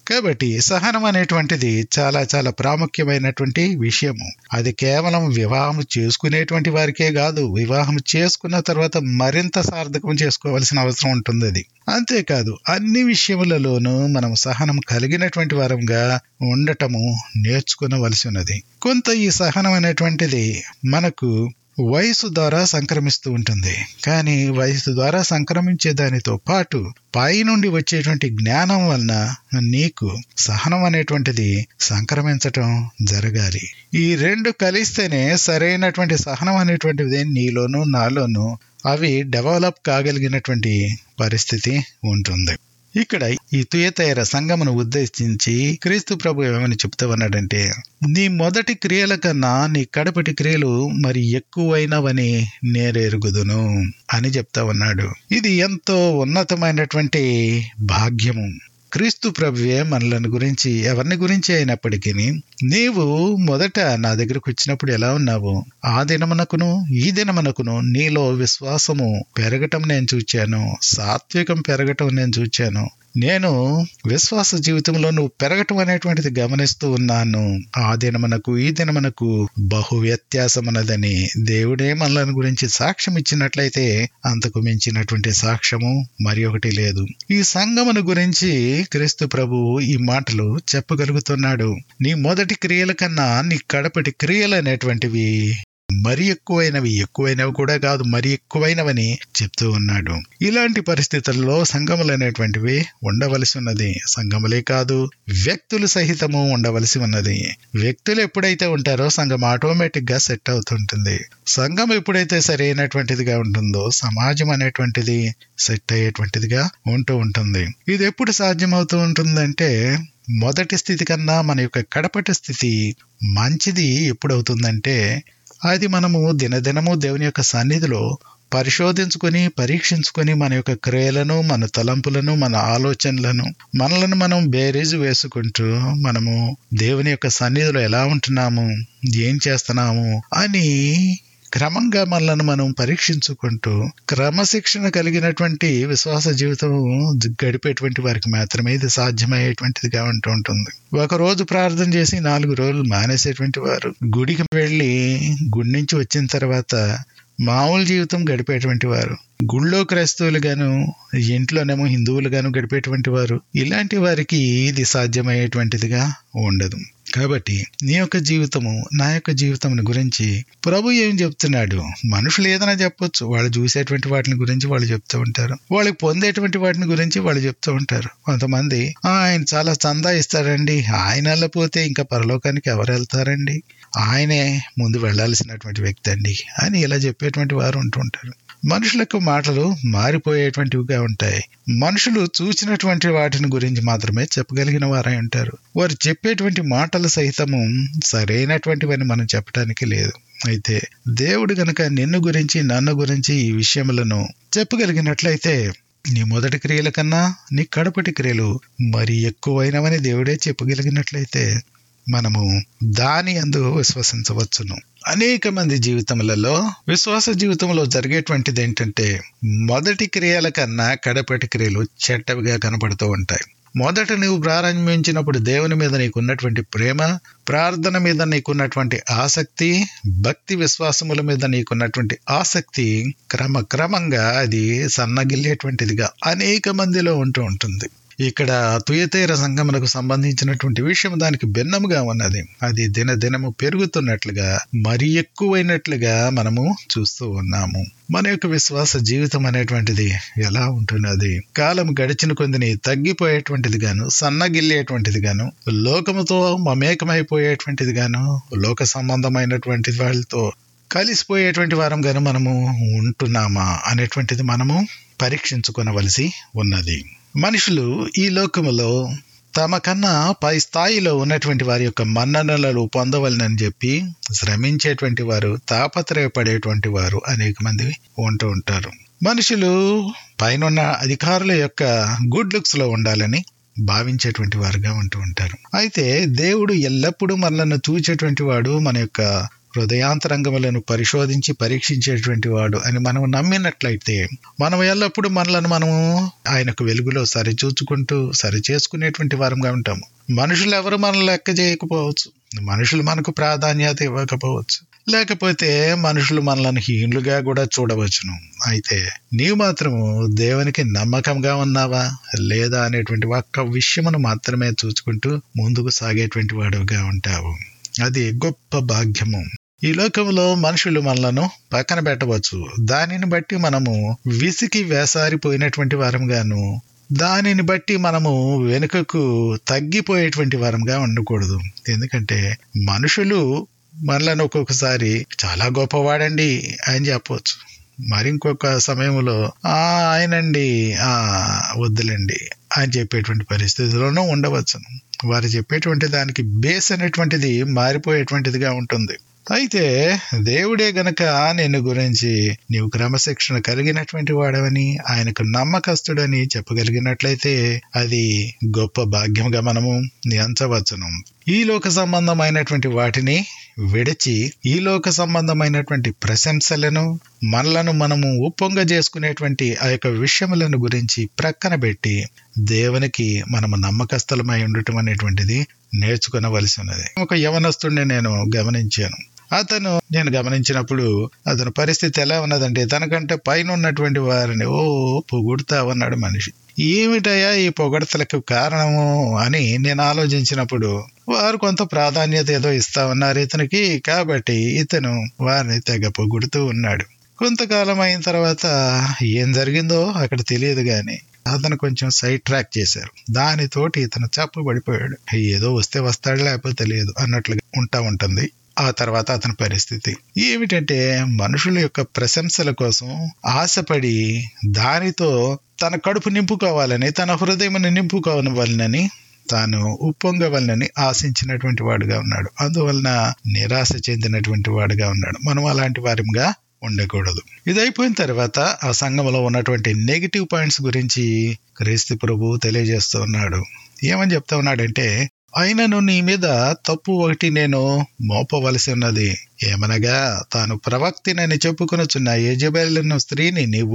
కాబట్టి సహనం అనేటువంటిది చాలా చాలా ప్రాముఖ్యమైనటువంటి విషయము అది కేవలం వివాహం చేసుకునేటువంటి వారికే కాదు వివాహం చేసుకున్న తర్వాత మరింత సార్థకం చేసుకోవాల్సిన అవసరం ఉంటుంది అది అంతేకాదు అన్ని విషయములలోనూ మనం సహనం కలిగినటువంటి వారంగా ఉండటము నేర్చుకునవలసి ఉన్నది కొంత ఈ సహనం అనేటువంటిది మనకు వయసు ద్వారా సంక్రమిస్తూ ఉంటుంది కానీ వయసు ద్వారా సంక్రమించే దానితో పాటు పై నుండి వచ్చేటువంటి జ్ఞానం వలన నీకు సహనం అనేటువంటిది సంక్రమించటం జరగాలి ఈ రెండు కలిస్తేనే సరైనటువంటి సహనం అనేటువంటిది నీలోను నాలోను అవి డెవలప్ కాగలిగినటువంటి పరిస్థితి ఉంటుంది ఇక్కడ ఈ తుయతైర సంఘమును ఉద్దేశించి క్రీస్తు ప్రభు ఏమని చెప్తా ఉన్నాడంటే నీ మొదటి క్రియల కన్నా నీ కడపటి క్రియలు మరి ఎక్కువైనవని నేరెరుగుదును అని చెప్తా ఉన్నాడు ఇది ఎంతో ఉన్నతమైనటువంటి భాగ్యము క్రీస్తు ప్రభువే మనలను గురించి ఎవరిని గురించి అయినప్పటికీ నీవు మొదట నా దగ్గరకు వచ్చినప్పుడు ఎలా ఉన్నావు ఆ దినమునకును ఈ దినమునకును నీలో విశ్వాసము పెరగటం నేను చూచాను సాత్వికం పెరగటం నేను చూచాను నేను విశ్వాస జీవితంలో నువ్వు పెరగటం అనేటువంటిది గమనిస్తూ ఉన్నాను ఆ దినమునకు ఈ దినమునకు బహు వ్యత్యాసమున్నదని దేవుడే మనలను గురించి సాక్ష్యం ఇచ్చినట్లయితే అంతకు మించినటువంటి సాక్ష్యము మరి ఒకటి లేదు ఈ సంగమును గురించి క్రీస్తు ప్రభు ఈ మాటలు చెప్పగలుగుతున్నాడు నీ మొదటి క్రియల కన్నా నీ కడపటి క్రియలు అనేటువంటివి మరి ఎక్కువైనవి ఎక్కువైనవి కూడా కాదు మరి ఎక్కువైనవని చెప్తూ ఉన్నాడు ఇలాంటి పరిస్థితుల్లో సంఘములు అనేటువంటివి ఉండవలసి ఉన్నది సంఘములే కాదు వ్యక్తులు సహితము ఉండవలసి ఉన్నది వ్యక్తులు ఎప్పుడైతే ఉంటారో సంఘం ఆటోమేటిక్ గా సెట్ అవుతుంటుంది సంఘం ఎప్పుడైతే సరైనటువంటిదిగా ఉంటుందో సమాజం అనేటువంటిది సెట్ అయ్యేటువంటిదిగా ఉంటూ ఉంటుంది ఇది ఎప్పుడు సాధ్యమవుతూ ఉంటుందంటే మొదటి స్థితి కన్నా మన యొక్క కడపటి స్థితి మంచిది ఎప్పుడవుతుందంటే అది మనము దినదినము దేవుని యొక్క సన్నిధిలో పరిశోధించుకొని పరీక్షించుకొని మన యొక్క క్రియలను మన తలంపులను మన ఆలోచనలను మనలను మనం బేరీజు వేసుకుంటూ మనము దేవుని యొక్క సన్నిధిలో ఎలా ఉంటున్నాము ఏం చేస్తున్నాము అని క్రమంగా మనలను మనం పరీక్షించుకుంటూ క్రమశిక్షణ కలిగినటువంటి విశ్వాస జీవితం గడిపేటువంటి వారికి మాత్రమే ఇది సాధ్యమయ్యేటువంటిదిగా ఉంటూ ఉంటుంది ఒక రోజు ప్రార్థన చేసి నాలుగు రోజులు మానేసేటువంటి వారు గుడికి వెళ్ళి గుడి నుంచి వచ్చిన తర్వాత మామూలు జీవితం గడిపేటువంటి వారు గుళ్ళో క్రైస్తవులు గాను ఇంట్లోనేమో హిందువులు గాను గడిపేటువంటి వారు ఇలాంటి వారికి ఇది సాధ్యమయ్యేటువంటిదిగా ఉండదు కాబట్టి నీ యొక్క జీవితము నా యొక్క జీవితం గురించి ప్రభు ఏం చెప్తున్నాడు మనుషులు ఏదైనా చెప్పొచ్చు వాళ్ళు చూసేటువంటి వాటిని గురించి వాళ్ళు చెప్తూ ఉంటారు వాళ్ళకి పొందేటువంటి వాటిని గురించి వాళ్ళు చెప్తూ ఉంటారు కొంతమంది ఆయన చాలా చందా ఇస్తాడండి ఆయన వెళ్ళపోతే ఇంకా పరలోకానికి ఎవరు వెళ్తారండి ఆయనే ముందు వెళ్లాల్సినటువంటి వ్యక్తి అండి అని ఇలా చెప్పేటువంటి వారు ఉంటూ ఉంటారు మనుషులకు మాటలు మారిపోయేటువంటివిగా ఉంటాయి మనుషులు చూసినటువంటి వాటిని గురించి మాత్రమే చెప్పగలిగిన వారై ఉంటారు వారు చెప్పేటువంటి మాటలు సహితము సరైనటువంటివని మనం చెప్పడానికి లేదు అయితే దేవుడు గనక నిన్ను గురించి నన్ను గురించి ఈ విషయములను చెప్పగలిగినట్లయితే నీ మొదటి క్రియల కన్నా నీ కడపటి క్రియలు మరి ఎక్కువైనవని దేవుడే చెప్పగలిగినట్లయితే మనము దాని అందు విశ్వసించవచ్చును అనేక మంది జీవితములలో విశ్వాస జీవితంలో జరిగేటువంటిది ఏంటంటే మొదటి క్రియల కన్నా కడపటి క్రియలు చెడ్డవిగా కనపడుతూ ఉంటాయి మొదట నువ్వు ప్రారంభించినప్పుడు దేవుని మీద నీకున్నటువంటి ప్రేమ ప్రార్థన మీద నీకున్నటువంటి ఆసక్తి భక్తి విశ్వాసముల మీద నీకున్నటువంటి ఆసక్తి క్రమక్రమంగా అది సన్నగిల్లేటువంటిదిగా అనేక మందిలో ఉంటూ ఉంటుంది ఇక్కడ తుయతేర సంగములకు సంబంధించినటువంటి విషయం దానికి భిన్నముగా ఉన్నది అది దినదినము పెరుగుతున్నట్లుగా మరి ఎక్కువైనట్లుగా మనము చూస్తూ ఉన్నాము మన యొక్క విశ్వాస జీవితం అనేటువంటిది ఎలా ఉంటున్నది కాలం గడిచిన కొందిని తగ్గిపోయేటువంటిది గాను సన్నగిల్లేటువంటిది గాను లోకముతో మమేకమైపోయేటువంటిది గాను లోక సంబంధమైనటువంటి వాళ్ళతో కలిసిపోయేటువంటి వారం గాను మనము ఉంటున్నామా అనేటువంటిది మనము పరీక్షించుకొనవలసి ఉన్నది మనుషులు ఈ లోకములో తమ కన్నా పై స్థాయిలో ఉన్నటువంటి వారి యొక్క మన్ననలను పొందవలనని చెప్పి శ్రమించేటువంటి వారు తాపత్రయపడేటువంటి వారు అనేక మంది ఉంటూ ఉంటారు మనుషులు పైన అధికారుల యొక్క గుడ్ లుక్స్ లో ఉండాలని భావించేటువంటి వారుగా ఉంటూ ఉంటారు అయితే దేవుడు ఎల్లప్పుడూ మనలను చూచేటువంటి వాడు మన యొక్క హృదయాంతరంగములను పరిశోధించి పరీక్షించేటువంటి వాడు అని మనం నమ్మినట్లయితే మనం ఎల్లప్పుడూ మనలను మనము ఆయనకు వెలుగులో సరిచూచుకుంటూ సరి చేసుకునేటువంటి వారంగా ఉంటాము మనుషులు ఎవరు మనం లెక్క చేయకపోవచ్చు మనుషులు మనకు ప్రాధాన్యత ఇవ్వకపోవచ్చు లేకపోతే మనుషులు మనలను హీనులుగా కూడా చూడవచ్చును అయితే నీవు మాత్రము దేవునికి నమ్మకంగా ఉన్నావా లేదా అనేటువంటి ఒక్క విషయమును మాత్రమే చూసుకుంటూ ముందుకు సాగేటువంటి వాడుగా ఉంటావు అది గొప్ప భాగ్యము ఈ లోకంలో మనుషులు మనలను పక్కన పెట్టవచ్చు దానిని బట్టి మనము విసికి వేసారిపోయినటువంటి వారంగాను దానిని బట్టి మనము వెనుకకు తగ్గిపోయేటువంటి వారంగా ఉండకూడదు ఎందుకంటే మనుషులు మనలను ఒక్కొక్కసారి చాలా గొప్పవాడండి అని చెప్పవచ్చు మరి ఇంకొక సమయంలో ఆ ఆయనండి ఆ వద్దులండి అని చెప్పేటువంటి పరిస్థితిలోనూ ఉండవచ్చు వారు చెప్పేటువంటి దానికి బేస్ అనేటువంటిది మారిపోయేటువంటిదిగా ఉంటుంది అయితే దేవుడే గనక నిన్ను గురించి నీవు క్రమశిక్షణ కలిగినటువంటి వాడవని ఆయనకు నమ్మకస్తుడని చెప్పగలిగినట్లయితే అది గొప్ప భాగ్యంగా మనము ఎంచవచ్చును ఈ లోక సంబంధమైనటువంటి వాటిని విడిచి ఈ లోక సంబంధమైనటువంటి ప్రశంసలను మనలను మనము ఉప్పొంగ చేసుకునేటువంటి ఆ యొక్క విషయములను గురించి ప్రక్కన పెట్టి దేవునికి మనము నమ్మకస్థలమై ఉండటం అనేటువంటిది నేర్చుకునవలసి ఉన్నది ఒక యవనస్తుడిని నేను గమనించాను అతను నేను గమనించినప్పుడు అతని పరిస్థితి ఎలా ఉన్నదంటే తనకంటే పైన ఉన్నటువంటి వారిని ఓ పొగుడుతా ఉన్నాడు మనిషి ఏమిటయ్యా ఈ పొగడతలకు కారణము అని నేను ఆలోచించినప్పుడు వారు కొంత ప్రాధాన్యత ఏదో ఇస్తా ఉన్నారు ఇతనికి కాబట్టి ఇతను వారిని తెగ పొగుడుతూ ఉన్నాడు కొంతకాలం అయిన తర్వాత ఏం జరిగిందో అక్కడ తెలియదు గాని అతను కొంచెం సైడ్ ట్రాక్ చేశారు దానితోటి ఇతను చెప్పబడిపోయాడు ఏదో వస్తే వస్తాడు లేకపోతే తెలియదు అన్నట్లుగా ఉంటా ఉంటుంది ఆ తర్వాత అతని పరిస్థితి ఏమిటంటే మనుషుల యొక్క ప్రశంసల కోసం ఆశపడి దానితో తన కడుపు నింపుకోవాలని తన హృదయం నింపుకోవాలని తాను ఉప్పొంగవలనని ఆశించినటువంటి వాడుగా ఉన్నాడు అందువలన నిరాశ చెందినటువంటి వాడుగా ఉన్నాడు మనం అలాంటి వారిగా ఉండకూడదు ఇది అయిపోయిన తర్వాత ఆ సంఘంలో ఉన్నటువంటి నెగిటివ్ పాయింట్స్ గురించి క్రీస్తు ప్రభు తెలియజేస్తూ ఉన్నాడు ఏమని చెప్తా ఉన్నాడంటే అయినను నీ మీద తప్పు ఒకటి నేను మోపవలసి ఉన్నది ఏమనగా తాను ప్రవక్తినని చెప్పుకొనుచున్న యజబెలను స్త్రీని నీవు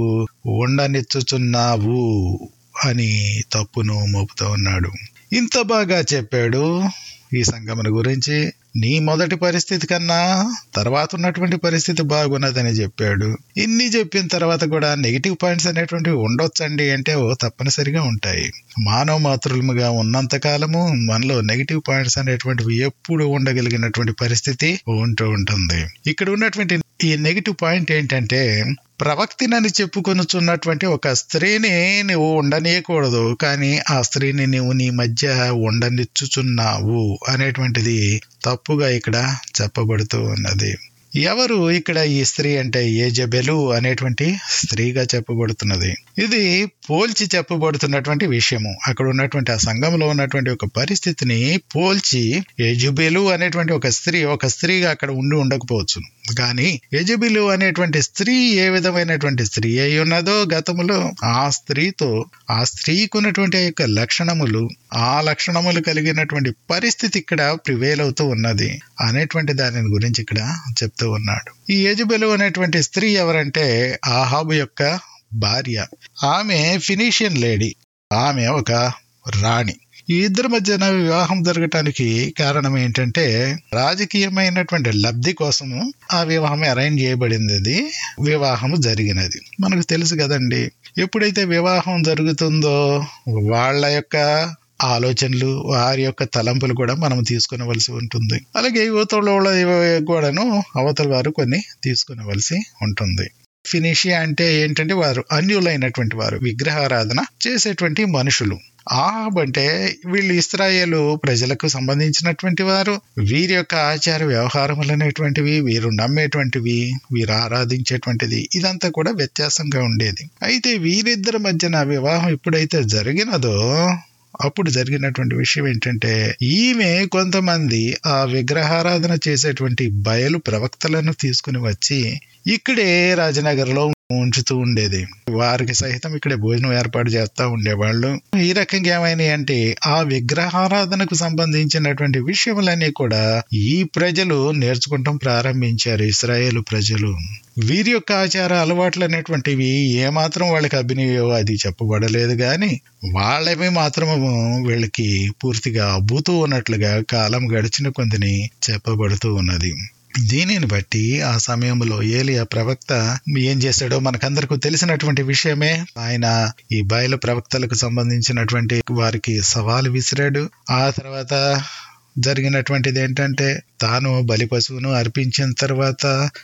ఉండనిచ్చుచున్నావు అని తప్పును మోపుతూ ఉన్నాడు ఇంత బాగా చెప్పాడు ఈ సంగమన గురించి నీ మొదటి పరిస్థితి కన్నా తర్వాత ఉన్నటువంటి పరిస్థితి బాగున్నదని చెప్పాడు ఇన్ని చెప్పిన తర్వాత కూడా నెగిటివ్ పాయింట్స్ అనేటువంటివి ఉండొచ్చండి అంటే ఓ తప్పనిసరిగా ఉంటాయి మానవ మాతృలుగా ఉన్నంత కాలము మనలో నెగిటివ్ పాయింట్స్ అనేటువంటివి ఎప్పుడు ఉండగలిగినటువంటి పరిస్థితి ఉంటూ ఉంటుంది ఇక్కడ ఉన్నటువంటి ఈ నెగిటివ్ పాయింట్ ఏంటంటే ప్రవక్తినని చెప్పుకొనుచున్నటువంటి ఒక స్త్రీని నువ్వు ఉండనీయకూడదు కానీ ఆ స్త్రీని నువ్వు నీ మధ్య ఉండనిచ్చుచున్నావు అనేటువంటిది తప్పుగా ఇక్కడ చెప్పబడుతూ ఉన్నది ఎవరు ఇక్కడ ఈ స్త్రీ అంటే ఏజబెలు అనేటువంటి స్త్రీగా చెప్పబడుతున్నది ఇది పోల్చి చెప్పబడుతున్నటువంటి విషయము అక్కడ ఉన్నటువంటి ఆ సంఘంలో ఉన్నటువంటి ఒక పరిస్థితిని పోల్చి యజుబెలు అనేటువంటి ఒక స్త్రీ ఒక స్త్రీగా అక్కడ ఉండి ఉండకపోవచ్చు కానీ యజబిలు అనేటువంటి స్త్రీ ఏ విధమైనటువంటి స్త్రీ అయి ఉన్నదో గతములో ఆ స్త్రీతో ఆ స్త్రీకి ఉన్నటువంటి యొక్క లక్షణములు ఆ లక్షణములు కలిగినటువంటి పరిస్థితి ఇక్కడ ప్రివేల్ అవుతూ ఉన్నది అనేటువంటి దానిని గురించి ఇక్కడ చెప్తూ ఉన్నాడు ఈ యజబెలు అనేటువంటి స్త్రీ ఎవరంటే ఆహాబు యొక్క భార్య ఆమె ఫినీషియన్ లేడీ ఆమె ఒక రాణి ఈ ఇద్దరి మధ్యన వివాహం జరగటానికి కారణం ఏంటంటే రాజకీయమైనటువంటి లబ్ధి కోసము ఆ వివాహం అరేంజ్ చేయబడింది అది వివాహం జరిగినది మనకు తెలుసు కదండి ఎప్పుడైతే వివాహం జరుగుతుందో వాళ్ళ యొక్క ఆలోచనలు వారి యొక్క తలంపులు కూడా మనం తీసుకునవలసి ఉంటుంది అలాగే యువతల కూడాను అవతల వారు కొన్ని తీసుకునవలసి ఉంటుంది ఫినిషియా అంటే ఏంటంటే వారు అన్యులైనటువంటి వారు విగ్రహారాధన చేసేటువంటి మనుషులు ఆహాబ్ అంటే వీళ్ళు ఇస్రాయేలు ప్రజలకు సంబంధించినటువంటి వారు వీరి యొక్క ఆచార వ్యవహారములు అనేటువంటివి వీరు నమ్మేటువంటివి వీరు ఆరాధించేటువంటిది ఇదంతా కూడా వ్యత్యాసంగా ఉండేది అయితే వీరిద్దరి మధ్యన వివాహం ఎప్పుడైతే జరిగినదో అప్పుడు జరిగినటువంటి విషయం ఏంటంటే ఈమె కొంతమంది ఆ విగ్రహారాధన చేసేటువంటి బయలు ప్రవక్తలను తీసుకుని వచ్చి ఇక్కడే రాజనగర్లో ఉంచుతూ ఉండేది వారికి సహితం ఇక్కడే భోజనం ఏర్పాటు చేస్తా ఉండేవాళ్ళు ఈ రకంగా ఏమైనాయి అంటే ఆ విగ్రహారాధనకు సంబంధించినటువంటి విషయములన్నీ కూడా ఈ ప్రజలు నేర్చుకుంటాం ప్రారంభించారు ఇస్రాయేల్ ప్రజలు వీరి యొక్క ఆచార అలవాట్లు అనేటువంటివి ఏమాత్రం వాళ్ళకి అభినయో అది చెప్పబడలేదు కానీ వాళ్ళవి మాత్రము వీళ్ళకి పూర్తిగా అబ్బుతూ ఉన్నట్లుగా కాలం గడిచిన కొందిని చెప్పబడుతూ ఉన్నది దీనిని బట్టి ఆ సమయంలో ఏలియా ప్రవక్త ఏం చేశాడో మనకందరికి తెలిసినటువంటి విషయమే ఆయన ఈ బయలు ప్రవక్తలకు సంబంధించినటువంటి వారికి సవాలు విసిరాడు ఆ తర్వాత జరిగినటువంటిది ఏంటంటే తాను బలి పశువును అర్పించిన తర్వాత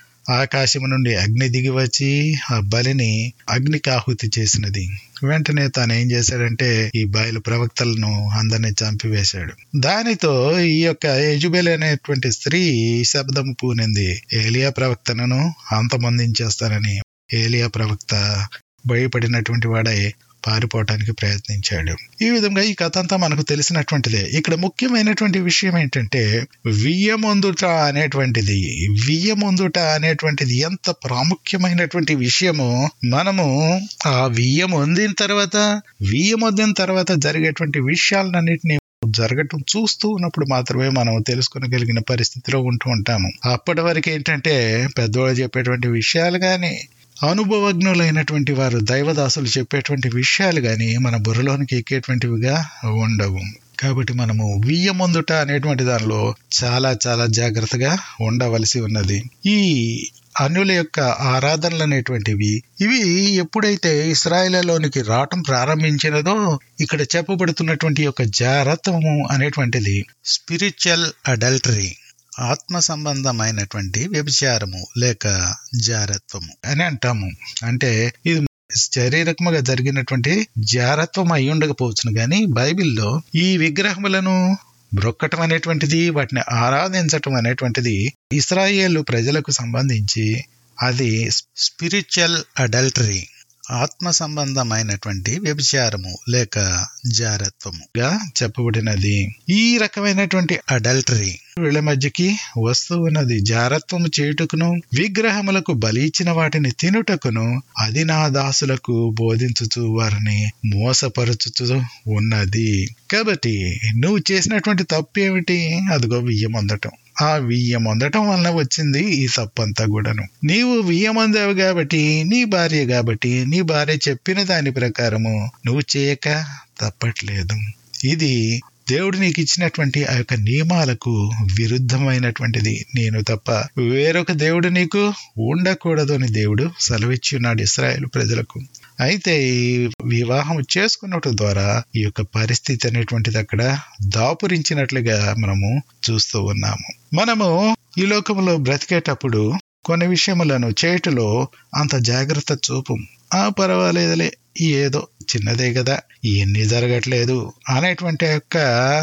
ఆకాశం నుండి అగ్ని దిగి వచ్చి ఆ బలిని అగ్నికి ఆహుతి చేసినది వెంటనే తాను ఏం చేశాడంటే ఈ బయలు ప్రవక్తలను అందరినీ చంపివేశాడు దానితో ఈ యొక్క యజుబెల్ అనేటువంటి స్త్రీ శబ్దం పూనింది ఏలియా ప్రవక్తను అంతమొందించేస్తానని ఏలియా ప్రవక్త భయపడినటువంటి వాడై పారిపోవటానికి ప్రయత్నించాడు ఈ విధంగా ఈ కథ అంతా మనకు తెలిసినటువంటిదే ఇక్కడ ముఖ్యమైనటువంటి విషయం ఏంటంటే వియ్యమొందుట అనేటువంటిది వియ్యమొందుట అనేటువంటిది ఎంత ప్రాముఖ్యమైనటువంటి విషయము మనము ఆ వియ్యం పొందిన తర్వాత వియ్యం పొందిన తర్వాత జరిగేటువంటి విషయాలన్నింటినీ జరగటం చూస్తూ ఉన్నప్పుడు మాత్రమే మనం తెలుసుకోగలిగిన పరిస్థితిలో ఉంటూ ఉంటాము అప్పటి వరకు ఏంటంటే పెద్దవాళ్ళు చెప్పేటువంటి విషయాలు కానీ అనుభవజ్ఞులైనటువంటి వారు దైవదాసులు చెప్పేటువంటి విషయాలు కానీ మన బుర్రలోనికి ఎక్కేటువంటివిగా ఉండవు కాబట్టి మనము వియ్యమొందుట అనేటువంటి దానిలో చాలా చాలా జాగ్రత్తగా ఉండవలసి ఉన్నది ఈ అన్యుల యొక్క ఆరాధనలు అనేటువంటివి ఇవి ఎప్పుడైతే ఇస్రాయేలలోనికి రావటం ప్రారంభించినదో ఇక్కడ చెప్పబడుతున్నటువంటి యొక్క జారత్వము అనేటువంటిది స్పిరిచువల్ అడల్టరీ ఆత్మ సంబంధమైనటువంటి వ్యభిచారము లేక జారత్వము అని అంటాము అంటే ఇది శారీరకముగా జరిగినటువంటి జారత్వం అయి ఉండకపోవచ్చును గాని బైబిల్లో ఈ విగ్రహములను బ్రొక్కటం అనేటువంటిది వాటిని ఆరాధించటం అనేటువంటిది ఇస్రాయేల్ ప్రజలకు సంబంధించి అది స్పిరిచువల్ అడల్టరీ ఆత్మ సంబంధమైనటువంటి వ్యభిచారము లేక జారత్వముగా చెప్పబడినది ఈ రకమైనటువంటి అడల్టరీ వీళ్ళ మధ్యకి వస్తూ ఉన్నది జారత్వము చేయుటకును విగ్రహములకు బలి ఇచ్చిన వాటిని తినుటకును అది నా దాసులకు బోధించుచు వారిని మోసపరుచుచు ఉన్నది కాబట్టి నువ్వు చేసినటువంటి తప్పు ఏమిటి అదిగో వియ్యం అందటం ఆ వియ్యం అందటం వలన వచ్చింది ఈ తప్పంతా కూడాను నీవు వియ్యం అందావు కాబట్టి నీ భార్య కాబట్టి నీ భార్య చెప్పిన దాని ప్రకారము నువ్వు చేయక తప్పట్లేదు ఇది దేవుడు నీకు ఇచ్చినటువంటి ఆ యొక్క నియమాలకు విరుద్ధమైనటువంటిది నేను తప్ప వేరొక దేవుడు నీకు ఉండకూడదు అని దేవుడు సెలవిచ్చి ఉన్నాడు ఇస్రాయేల్ ప్రజలకు అయితే ఈ వివాహం చేసుకున్నట్టు ద్వారా ఈ యొక్క పరిస్థితి అనేటువంటిది అక్కడ దాపురించినట్లుగా మనము చూస్తూ ఉన్నాము మనము ఈ లోకంలో బ్రతికేటప్పుడు కొన్ని విషయములను చేటులో అంత జాగ్రత్త చూపు ఆ పర్వాలేదులే ఏదో చిన్నదే కదా ఇవన్నీ జరగట్లేదు అనేటువంటి యొక్క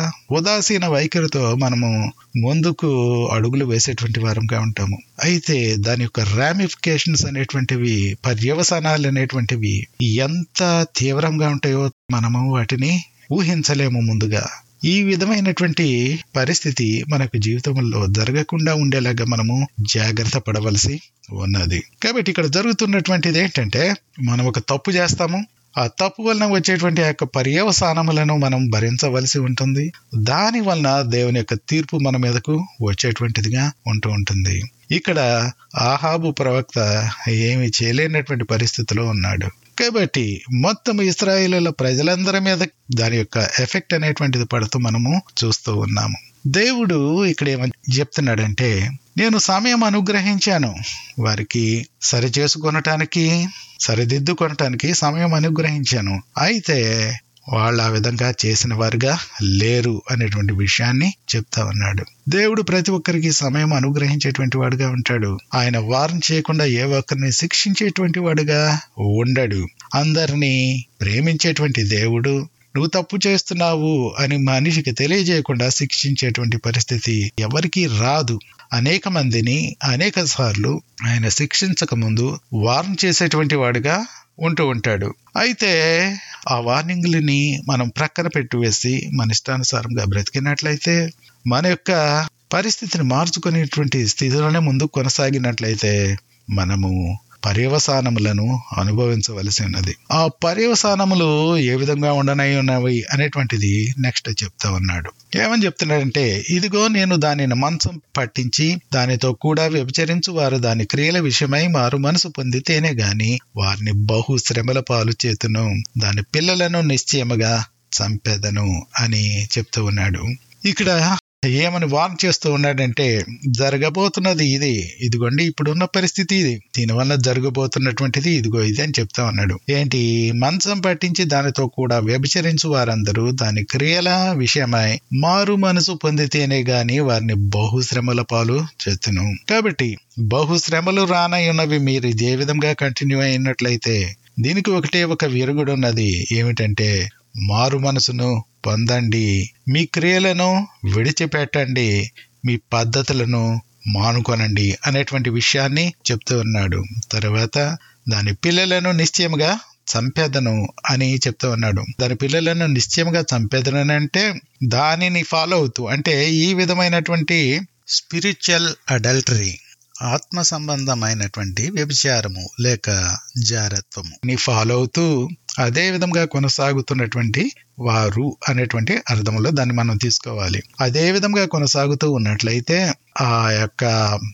ఉదాసీన వైఖరితో మనము ముందుకు అడుగులు వేసేటువంటి వారంగా ఉంటాము అయితే దాని యొక్క రామిఫికేషన్స్ అనేటువంటివి పర్యవసానాలు అనేటువంటివి ఎంత తీవ్రంగా ఉంటాయో మనము వాటిని ఊహించలేము ముందుగా ఈ విధమైనటువంటి పరిస్థితి మనకు జీవితంలో జరగకుండా ఉండేలాగా మనము జాగ్రత్త పడవలసి ఉన్నది కాబట్టి ఇక్కడ జరుగుతున్నటువంటిది ఏంటంటే మనం ఒక తప్పు చేస్తాము ఆ తప్పు వలన వచ్చేటువంటి ఆ యొక్క పర్యవసానములను మనం భరించవలసి ఉంటుంది దాని వలన దేవుని యొక్క తీర్పు మన మీదకు వచ్చేటువంటిదిగా ఉంటూ ఉంటుంది ఇక్కడ ఆహాబు ప్రవక్త ఏమి చేయలేనటువంటి పరిస్థితిలో ఉన్నాడు కాబట్టి మొత్తం ఇస్రాయేలీల ప్రజలందరి మీద దాని యొక్క ఎఫెక్ట్ అనేటువంటిది పడుతూ మనము చూస్తూ ఉన్నాము దేవుడు ఇక్కడ ఏమని చెప్తున్నాడంటే నేను సమయం అనుగ్రహించాను వారికి సరి చేసుకొనటానికి సరిదిద్దుకొనటానికి సమయం అనుగ్రహించాను అయితే వాళ్ళు ఆ విధంగా చేసిన వారుగా లేరు అనేటువంటి విషయాన్ని చెప్తా ఉన్నాడు దేవుడు ప్రతి ఒక్కరికి సమయం అనుగ్రహించేటువంటి వాడుగా ఉంటాడు ఆయన వారం చేయకుండా ఏ ఒక్కరిని శిక్షించేటువంటి వాడుగా ఉండడు అందరినీ ప్రేమించేటువంటి దేవుడు నువ్వు తప్పు చేస్తున్నావు అని మనిషికి తెలియజేయకుండా శిక్షించేటువంటి పరిస్థితి ఎవరికీ రాదు అనేక మందిని అనేక సార్లు ఆయన శిక్షించక ముందు వార్న్ చేసేటువంటి వాడుగా ఉంటూ ఉంటాడు అయితే ఆ వార్నింగ్లని మనం ప్రక్కన పెట్టివేసి మన ఇష్టానుసారంగా బ్రతికినట్లయితే మన యొక్క పరిస్థితిని మార్చుకునేటువంటి స్థితిలోనే ముందు కొనసాగినట్లయితే మనము పర్యవసానములను అనుభవించవలసి ఉన్నది ఆ పర్యవసానములు ఏ విధంగా ఉండనై ఉన్నవి అనేటువంటిది నెక్స్ట్ చెప్తా ఉన్నాడు ఏమని చెప్తున్నాడంటే ఇదిగో నేను దానిని మంచం పట్టించి దానితో కూడా వ్యభిచరించు వారు దాని క్రియల విషయమై మారు మనసు పొందితేనే గాని వారిని బహు శ్రమల పాలు చేతును దాని పిల్లలను నిశ్చయముగా చంపెదను అని చెప్తూ ఉన్నాడు ఇక్కడ ఏమని వార్న్ చేస్తూ ఉన్నాడంటే జరగబోతున్నది ఇది ఇదిగోండి ఇప్పుడున్న పరిస్థితి ఇది దీనివల్ల జరగబోతున్నటువంటిది ఇదిగో ఇది అని చెప్తా ఉన్నాడు ఏంటి మంచం పట్టించి దానితో కూడా వ్యభిచరించు వారందరూ దాని క్రియల విషయమై మారు మనసు పొందితేనే గాని వారిని బహుశ్రమల పాలు చేస్తును కాబట్టి బహుశ్రమలు రానై ఉన్నవి మీరు ఇదే విధంగా కంటిన్యూ అయినట్లయితే దీనికి ఒకటే ఒక విరుగుడు ఉన్నది ఏమిటంటే మారు మనసును పొందండి మీ క్రియలను విడిచిపెట్టండి మీ పద్ధతులను మానుకొనండి అనేటువంటి విషయాన్ని చెప్తూ ఉన్నాడు తర్వాత దాని పిల్లలను నిశ్చయముగా చంపేదను అని చెప్తూ ఉన్నాడు దాని పిల్లలను నిశ్చయముగా చంపేదను అంటే దానిని ఫాలో అవుతూ అంటే ఈ విధమైనటువంటి స్పిరిచువల్ అడల్టరీ ఆత్మ సంబంధమైనటువంటి వ్యభిచారము లేక జారత్వము ని ఫాలో అవుతూ అదే విధంగా కొనసాగుతున్నటువంటి వారు అనేటువంటి అర్థంలో దాన్ని మనం తీసుకోవాలి అదే విధంగా కొనసాగుతూ ఉన్నట్లయితే ఆ యొక్క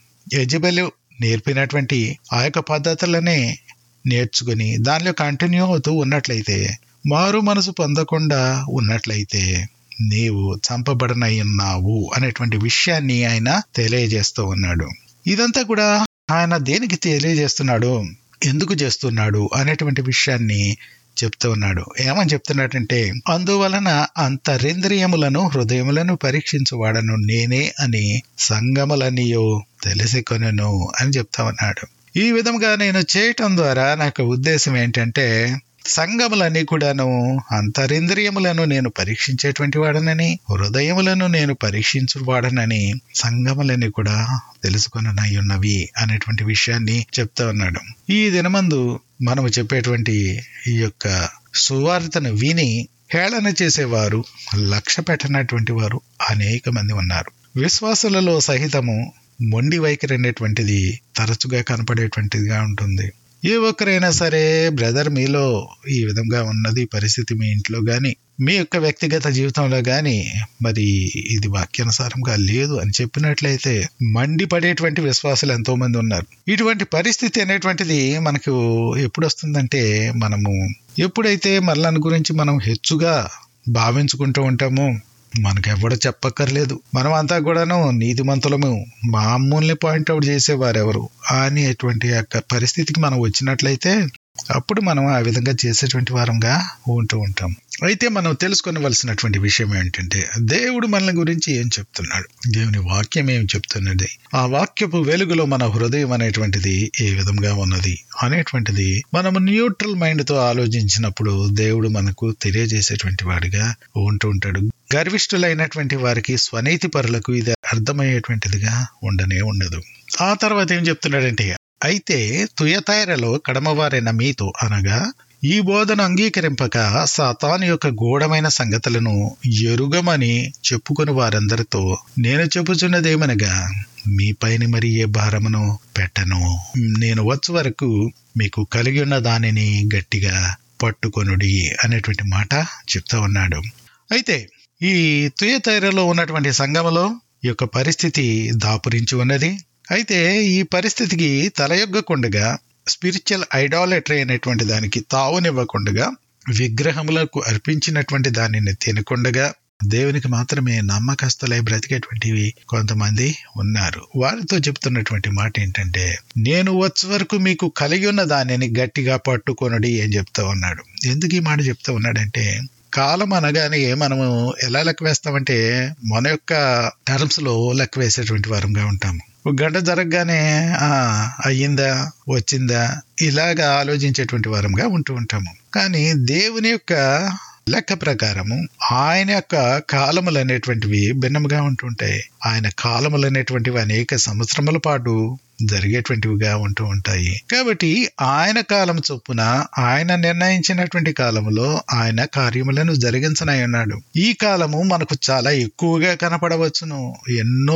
యజబెలు నేర్పినటువంటి ఆ యొక్క పద్ధతులనే నేర్చుకుని దానిలో కంటిన్యూ అవుతూ ఉన్నట్లయితే మారు మనసు పొందకుండా ఉన్నట్లయితే నీవు చంపబడనై ఉన్నావు అనేటువంటి విషయాన్ని ఆయన తెలియజేస్తూ ఉన్నాడు ఇదంతా కూడా ఆయన దేనికి తెలియజేస్తున్నాడు ఎందుకు చేస్తున్నాడు అనేటువంటి విషయాన్ని చెప్తూ ఉన్నాడు ఏమని చెప్తున్నాడంటే అందువలన అంతరింద్రియములను హృదయములను పరీక్షించువాడను నేనే అని సంగములనియో తెలిసి కొనను అని చెప్తా ఉన్నాడు ఈ విధంగా నేను చేయటం ద్వారా నాకు ఉద్దేశం ఏంటంటే సంగములన్నీ కూడాను అంతరింద్రియములను నేను పరీక్షించేటువంటి వాడనని హృదయములను నేను పరీక్షించు వాడనని సంగములన్నీ కూడా తెలుసుకొననై ఉన్నవి అనేటువంటి విషయాన్ని చెప్తా ఉన్నాడు ఈ దినమందు మనము చెప్పేటువంటి ఈ యొక్క సువార్తను విని హేళన చేసేవారు లక్ష్య పెట్టనటువంటి వారు అనేక మంది ఉన్నారు విశ్వాసులలో సహితము మొండి వైఖరి అనేటువంటిది తరచుగా కనపడేటువంటిదిగా ఉంటుంది ఏ ఒక్కరైనా సరే బ్రదర్ మీలో ఈ విధంగా ఉన్నది పరిస్థితి మీ ఇంట్లో గాని మీ యొక్క వ్యక్తిగత జీవితంలో గాని మరి ఇది వాక్యానుసారంగా లేదు అని చెప్పినట్లయితే మండిపడేటువంటి విశ్వాసులు ఎంతో మంది ఉన్నారు ఇటువంటి పరిస్థితి అనేటువంటిది మనకు ఎప్పుడు వస్తుందంటే మనము ఎప్పుడైతే మరలని గురించి మనం హెచ్చుగా భావించుకుంటూ ఉంటామో మనకెవడ చెప్పక్కర్లేదు మనం అంతా కూడాను నీతిమంతులము మామూల్ని పాయింట్అవుట్ చేసేవారెవరు అనేటువంటి యొక్క పరిస్థితికి మనం వచ్చినట్లయితే అప్పుడు మనం ఆ విధంగా చేసేటువంటి వారంగా ఉంటూ ఉంటాం అయితే మనం తెలుసుకొనవలసినటువంటి విషయం ఏంటంటే దేవుడు మన గురించి ఏం చెప్తున్నాడు దేవుని వాక్యం ఏం చెప్తున్నది ఆ వాక్యపు వెలుగులో మన హృదయం అనేటువంటిది ఏ విధంగా ఉన్నది అనేటువంటిది మనము న్యూట్రల్ మైండ్ తో ఆలోచించినప్పుడు దేవుడు మనకు తెలియజేసేటువంటి వాడిగా ఉంటూ ఉంటాడు గర్విష్ఠులైనటువంటి వారికి స్వనీతి పరులకు ఇది అర్థమయ్యేటువంటిదిగా ఉండనే ఉండదు ఆ తర్వాత ఏం చెప్తున్నాడంటే అయితే తుయతైరలో కడమవారైన మీతో అనగా ఈ బోధన అంగీకరింపక సాతాను యొక్క గూఢమైన సంగతులను ఎరుగమని చెప్పుకుని వారందరితో నేను చెప్పుచున్నదేమనగా మీ పైన మరి ఏ భారమును పెట్టను నేను వచ్చు వరకు మీకు కలిగి ఉన్న దానిని గట్టిగా పట్టుకొనుడి అనేటువంటి మాట చెప్తా ఉన్నాడు అయితే ఈ తుయతైరలో ఉన్నటువంటి సంఘములో ఈ యొక్క పరిస్థితి దాపురించి ఉన్నది అయితే ఈ పరిస్థితికి తలయొగ్గకుండగా స్పిరిచువల్ ఐడాలట్రీ అనేటువంటి దానికి తావునివ్వకుండగా విగ్రహములకు అర్పించినటువంటి దానిని తినకుండగా దేవునికి మాత్రమే నమ్మకస్తులై బ్రతికేటువంటివి కొంతమంది ఉన్నారు వారితో చెప్తున్నటువంటి మాట ఏంటంటే నేను వచ్చే వరకు మీకు కలిగి ఉన్న దానిని గట్టిగా పట్టుకొనడి అని చెప్తా ఉన్నాడు ఎందుకు ఈ మాట చెప్తా ఉన్నాడంటే కాలం అనగానే మనము ఎలా లెక్క వేస్తామంటే మన యొక్క టర్మ్స్ లో లెక్క వేసేటువంటి వారంగా ఉంటాము ఒక గంట జరగగానే ఆ అయ్యిందా వచ్చిందా ఇలాగా ఆలోచించేటువంటి వారంగా ఉంటూ ఉంటాము కానీ దేవుని యొక్క లెక్క ప్రకారము ఆయన యొక్క కాలములు అనేటువంటివి భిన్నముగా ఉంటుంటాయి ఆయన కాలములు అనేటువంటివి అనేక సంవత్సరముల పాటు జరిగేటువంటివిగా ఉంటూ ఉంటాయి కాబట్టి ఆయన కాలం చొప్పున ఆయన నిర్ణయించినటువంటి కాలములో ఆయన కార్యములను జరిగించనై ఉన్నాడు ఈ కాలము మనకు చాలా ఎక్కువగా కనపడవచ్చును ఎన్నో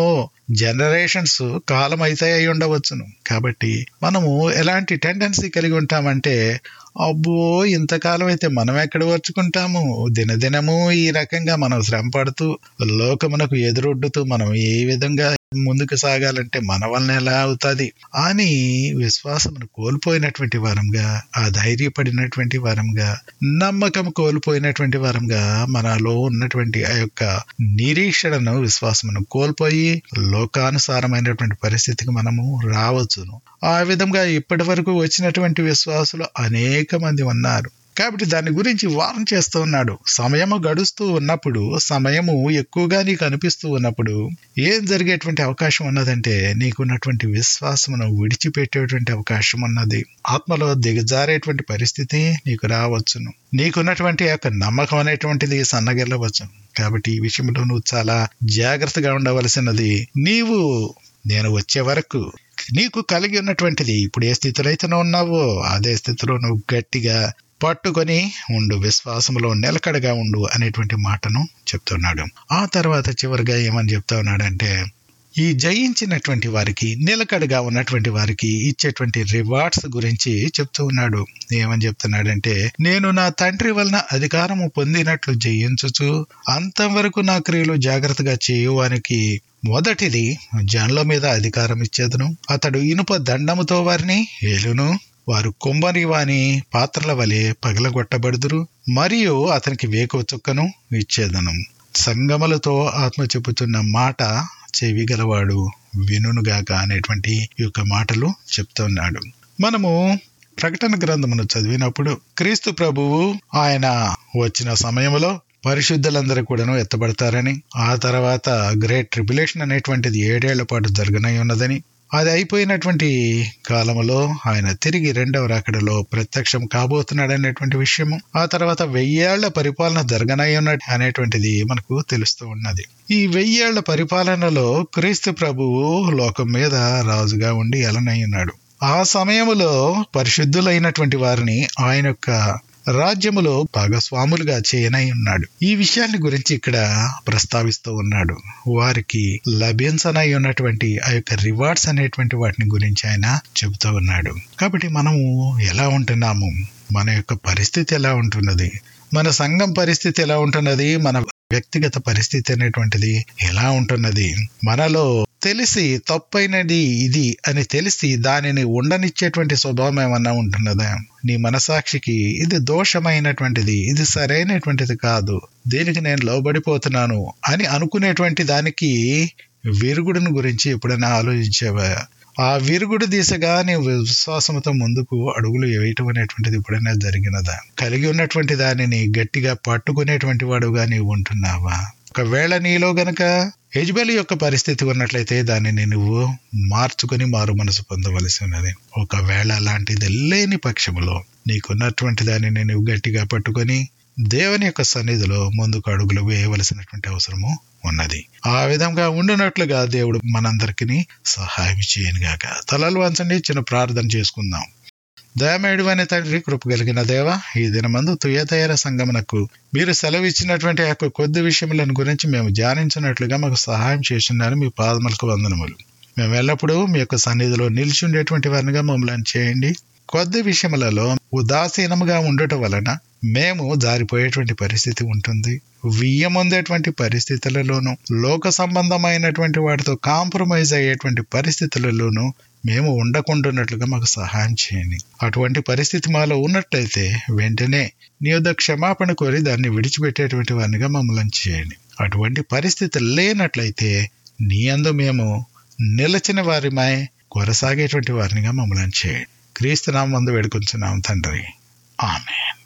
జనరేషన్స్ కాలం అయితే అయి ఉండవచ్చును కాబట్టి మనము ఎలాంటి టెండెన్సీ కలిగి ఉంటామంటే అబ్బో ఇంతకాలం అయితే మనం ఎక్కడ వచ్చుకుంటాము దినదినము ఈ రకంగా మనం శ్రమ పడుతూ లోకమునకు ఎదురొడ్డుతూ మనం ఏ విధంగా ముందుకు సాగాలంటే మన వలన ఎలా అవుతుంది అని విశ్వాసమును కోల్పోయినటువంటి వారంగా ఆ ధైర్యపడినటువంటి వారంగా నమ్మకం కోల్పోయినటువంటి వారంగా మనలో ఉన్నటువంటి ఆ యొక్క నిరీక్షణను విశ్వాసమును కోల్పోయి లోకానుసారమైనటువంటి పరిస్థితికి మనము రావచ్చును ఆ విధంగా ఇప్పటి వరకు వచ్చినటువంటి విశ్వాసులు అనేక మంది ఉన్నారు కాబట్టి దాని గురించి వారం చేస్తూ ఉన్నాడు సమయము గడుస్తూ ఉన్నప్పుడు సమయము ఎక్కువగా నీకు అనిపిస్తూ ఉన్నప్పుడు ఏం జరిగేటువంటి అవకాశం ఉన్నదంటే నీకున్నటువంటి విశ్వాసమును విడిచిపెట్టేటువంటి అవకాశం ఉన్నది ఆత్మలో దిగజారేటువంటి పరిస్థితి నీకు రావచ్చును నీకున్నటువంటి యొక్క నమ్మకం అనేటువంటిది సన్నగిల్లవచ్చును కాబట్టి ఈ విషయంలో నువ్వు చాలా జాగ్రత్తగా ఉండవలసినది నీవు నేను వచ్చే వరకు నీకు కలిగి ఉన్నటువంటిది ఇప్పుడు ఏ స్థితిలో అయితే నువ్వు ఉన్నావో అదే స్థితిలో నువ్వు గట్టిగా పట్టుకొని ఉండు విశ్వాసంలో నిలకడగా ఉండు అనేటువంటి మాటను చెప్తున్నాడు ఆ తర్వాత చివరిగా ఏమని చెప్తా ఉన్నాడంటే ఈ జయించినటువంటి వారికి నిలకడగా ఉన్నటువంటి వారికి ఇచ్చేటువంటి రివార్డ్స్ గురించి చెప్తూ ఉన్నాడు ఏమని చెప్తున్నాడంటే నేను నా తండ్రి వలన అధికారము పొందినట్లు జయించుచు అంతవరకు నా క్రియలు జాగ్రత్తగా చేయువానికి మొదటిది జనుల మీద అధికారం ఇచ్చేదను అతడు ఇనుప దండముతో వారిని ఏలును వారు కుంభని వాని పాత్రల వలె పగలగొట్టబడుదురు మరియు అతనికి వేకువ చుక్కను ఇచ్చేదను సంగములతో ఆత్మ చెప్పుతున్న మాట చెవి గలవాడు వినుగాక అనేటువంటి ఈ యొక్క మాటలు చెప్తున్నాడు మనము ప్రకటన గ్రంథమును చదివినప్పుడు క్రీస్తు ప్రభువు ఆయన వచ్చిన సమయంలో పరిశుద్ధులందరూ కూడాను ఎత్తబడతారని ఆ తర్వాత గ్రేట్ ట్రిబులేషన్ అనేటువంటిది ఏడేళ్ల పాటు జరగనై ఉన్నదని అది అయిపోయినటువంటి కాలంలో ఆయన తిరిగి రెండవ రాకడలో ప్రత్యక్షం కాబోతున్నాడు అనేటువంటి విషయము ఆ తర్వాత వెయ్యేళ్ల పరిపాలన జరగనై ఉన్నట్టు అనేటువంటిది మనకు తెలుస్తూ ఉన్నది ఈ వెయ్యేళ్ల పరిపాలనలో క్రీస్తు ప్రభువు లోకం మీద రాజుగా ఉండి ఎలనై ఉన్నాడు ఆ సమయంలో పరిశుద్ధులైనటువంటి వారిని ఆయన యొక్క రాజ్యములో భాగస్వాములుగా చేయనై ఉన్నాడు ఈ విషయాన్ని గురించి ఇక్కడ ప్రస్తావిస్తూ ఉన్నాడు వారికి లభించనై ఉన్నటువంటి ఆ యొక్క రివార్డ్స్ అనేటువంటి వాటిని గురించి ఆయన చెబుతూ ఉన్నాడు కాబట్టి మనము ఎలా ఉంటున్నాము మన యొక్క పరిస్థితి ఎలా ఉంటున్నది మన సంఘం పరిస్థితి ఎలా ఉంటున్నది మన వ్యక్తిగత పరిస్థితి అనేటువంటిది ఎలా ఉంటున్నది మనలో తెలిసి తప్పైనది ఇది అని తెలిసి దానిని ఉండనిచ్చేటువంటి స్వభావం ఏమన్నా ఉంటున్నదా నీ మనసాక్షికి ఇది దోషమైనటువంటిది ఇది సరైనటువంటిది కాదు దీనికి నేను లోబడిపోతున్నాను అని అనుకునేటువంటి దానికి విరుగుడుని గురించి ఎప్పుడైనా ఆలోచించేవా ఆ విరుగుడు దిశగా నీవు విశ్వాసంతో ముందుకు అడుగులు వేయటం అనేటువంటిది ఎప్పుడైనా జరిగినదా కలిగి ఉన్నటువంటి దానిని గట్టిగా పట్టుకునేటువంటి వాడుగా నీవు ఉంటున్నావా ఒకవేళ నీలో గనక యజ్బలి యొక్క పరిస్థితి ఉన్నట్లయితే దానిని నువ్వు మార్చుకుని మారు మనసు పొందవలసి ఉన్నది ఒకవేళ అలాంటిది లేని పక్షములో నీకున్నటువంటి దానిని నువ్వు గట్టిగా పట్టుకొని దేవుని యొక్క సన్నిధిలో ముందుకు అడుగులు వేయవలసినటువంటి అవసరము ఉన్నది ఆ విధంగా ఉండునట్లుగా దేవుడు మనందరికి సహాయం చేయనుగాక తలలు వంచండి చిన్న ప్రార్థన చేసుకుందాం దయమేడు అనే తండ్రి కృప కలిగిన దేవ ఈ దినమందు తుయతయార సంగమునకు మీరు సెలవిచ్చినటువంటి యొక్క కొద్ది విషయములను గురించి మేము ధ్యానించినట్లుగా మాకు సహాయం చేస్తున్నారు మీ పాదములకు వందనములు మేము ఎల్లప్పుడూ మీ యొక్క సన్నిధిలో నిలిచి ఉండేటువంటి వారినిగా మమ్మల్ని చేయండి కొద్ది విషయములలో ఉదాసీనముగా ఉండటం వలన మేము జారిపోయేటువంటి పరిస్థితి ఉంటుంది వియ్యముందేటువంటి పరిస్థితులలోనూ లోక సంబంధమైనటువంటి వాటితో కాంప్రమైజ్ అయ్యేటువంటి పరిస్థితులలోనూ మేము ఉండకుండాన్నట్లుగా మాకు సహాయం చేయండి అటువంటి పరిస్థితి మాలో ఉన్నట్లయితే వెంటనే నీ యొద్ద క్షమాపణ కోరి దాన్ని విడిచిపెట్టేటువంటి వారినిగా మమ్మల్ని చేయండి అటువంటి పరిస్థితి లేనట్లయితే నీ అందు మేము నిలచిన వారిమై కొనసాగేటువంటి వారినిగా మమ్మల్ని చేయండి క్రీస్తు నామందు వేడుకొంచున్నాం తండ్రి ఆమె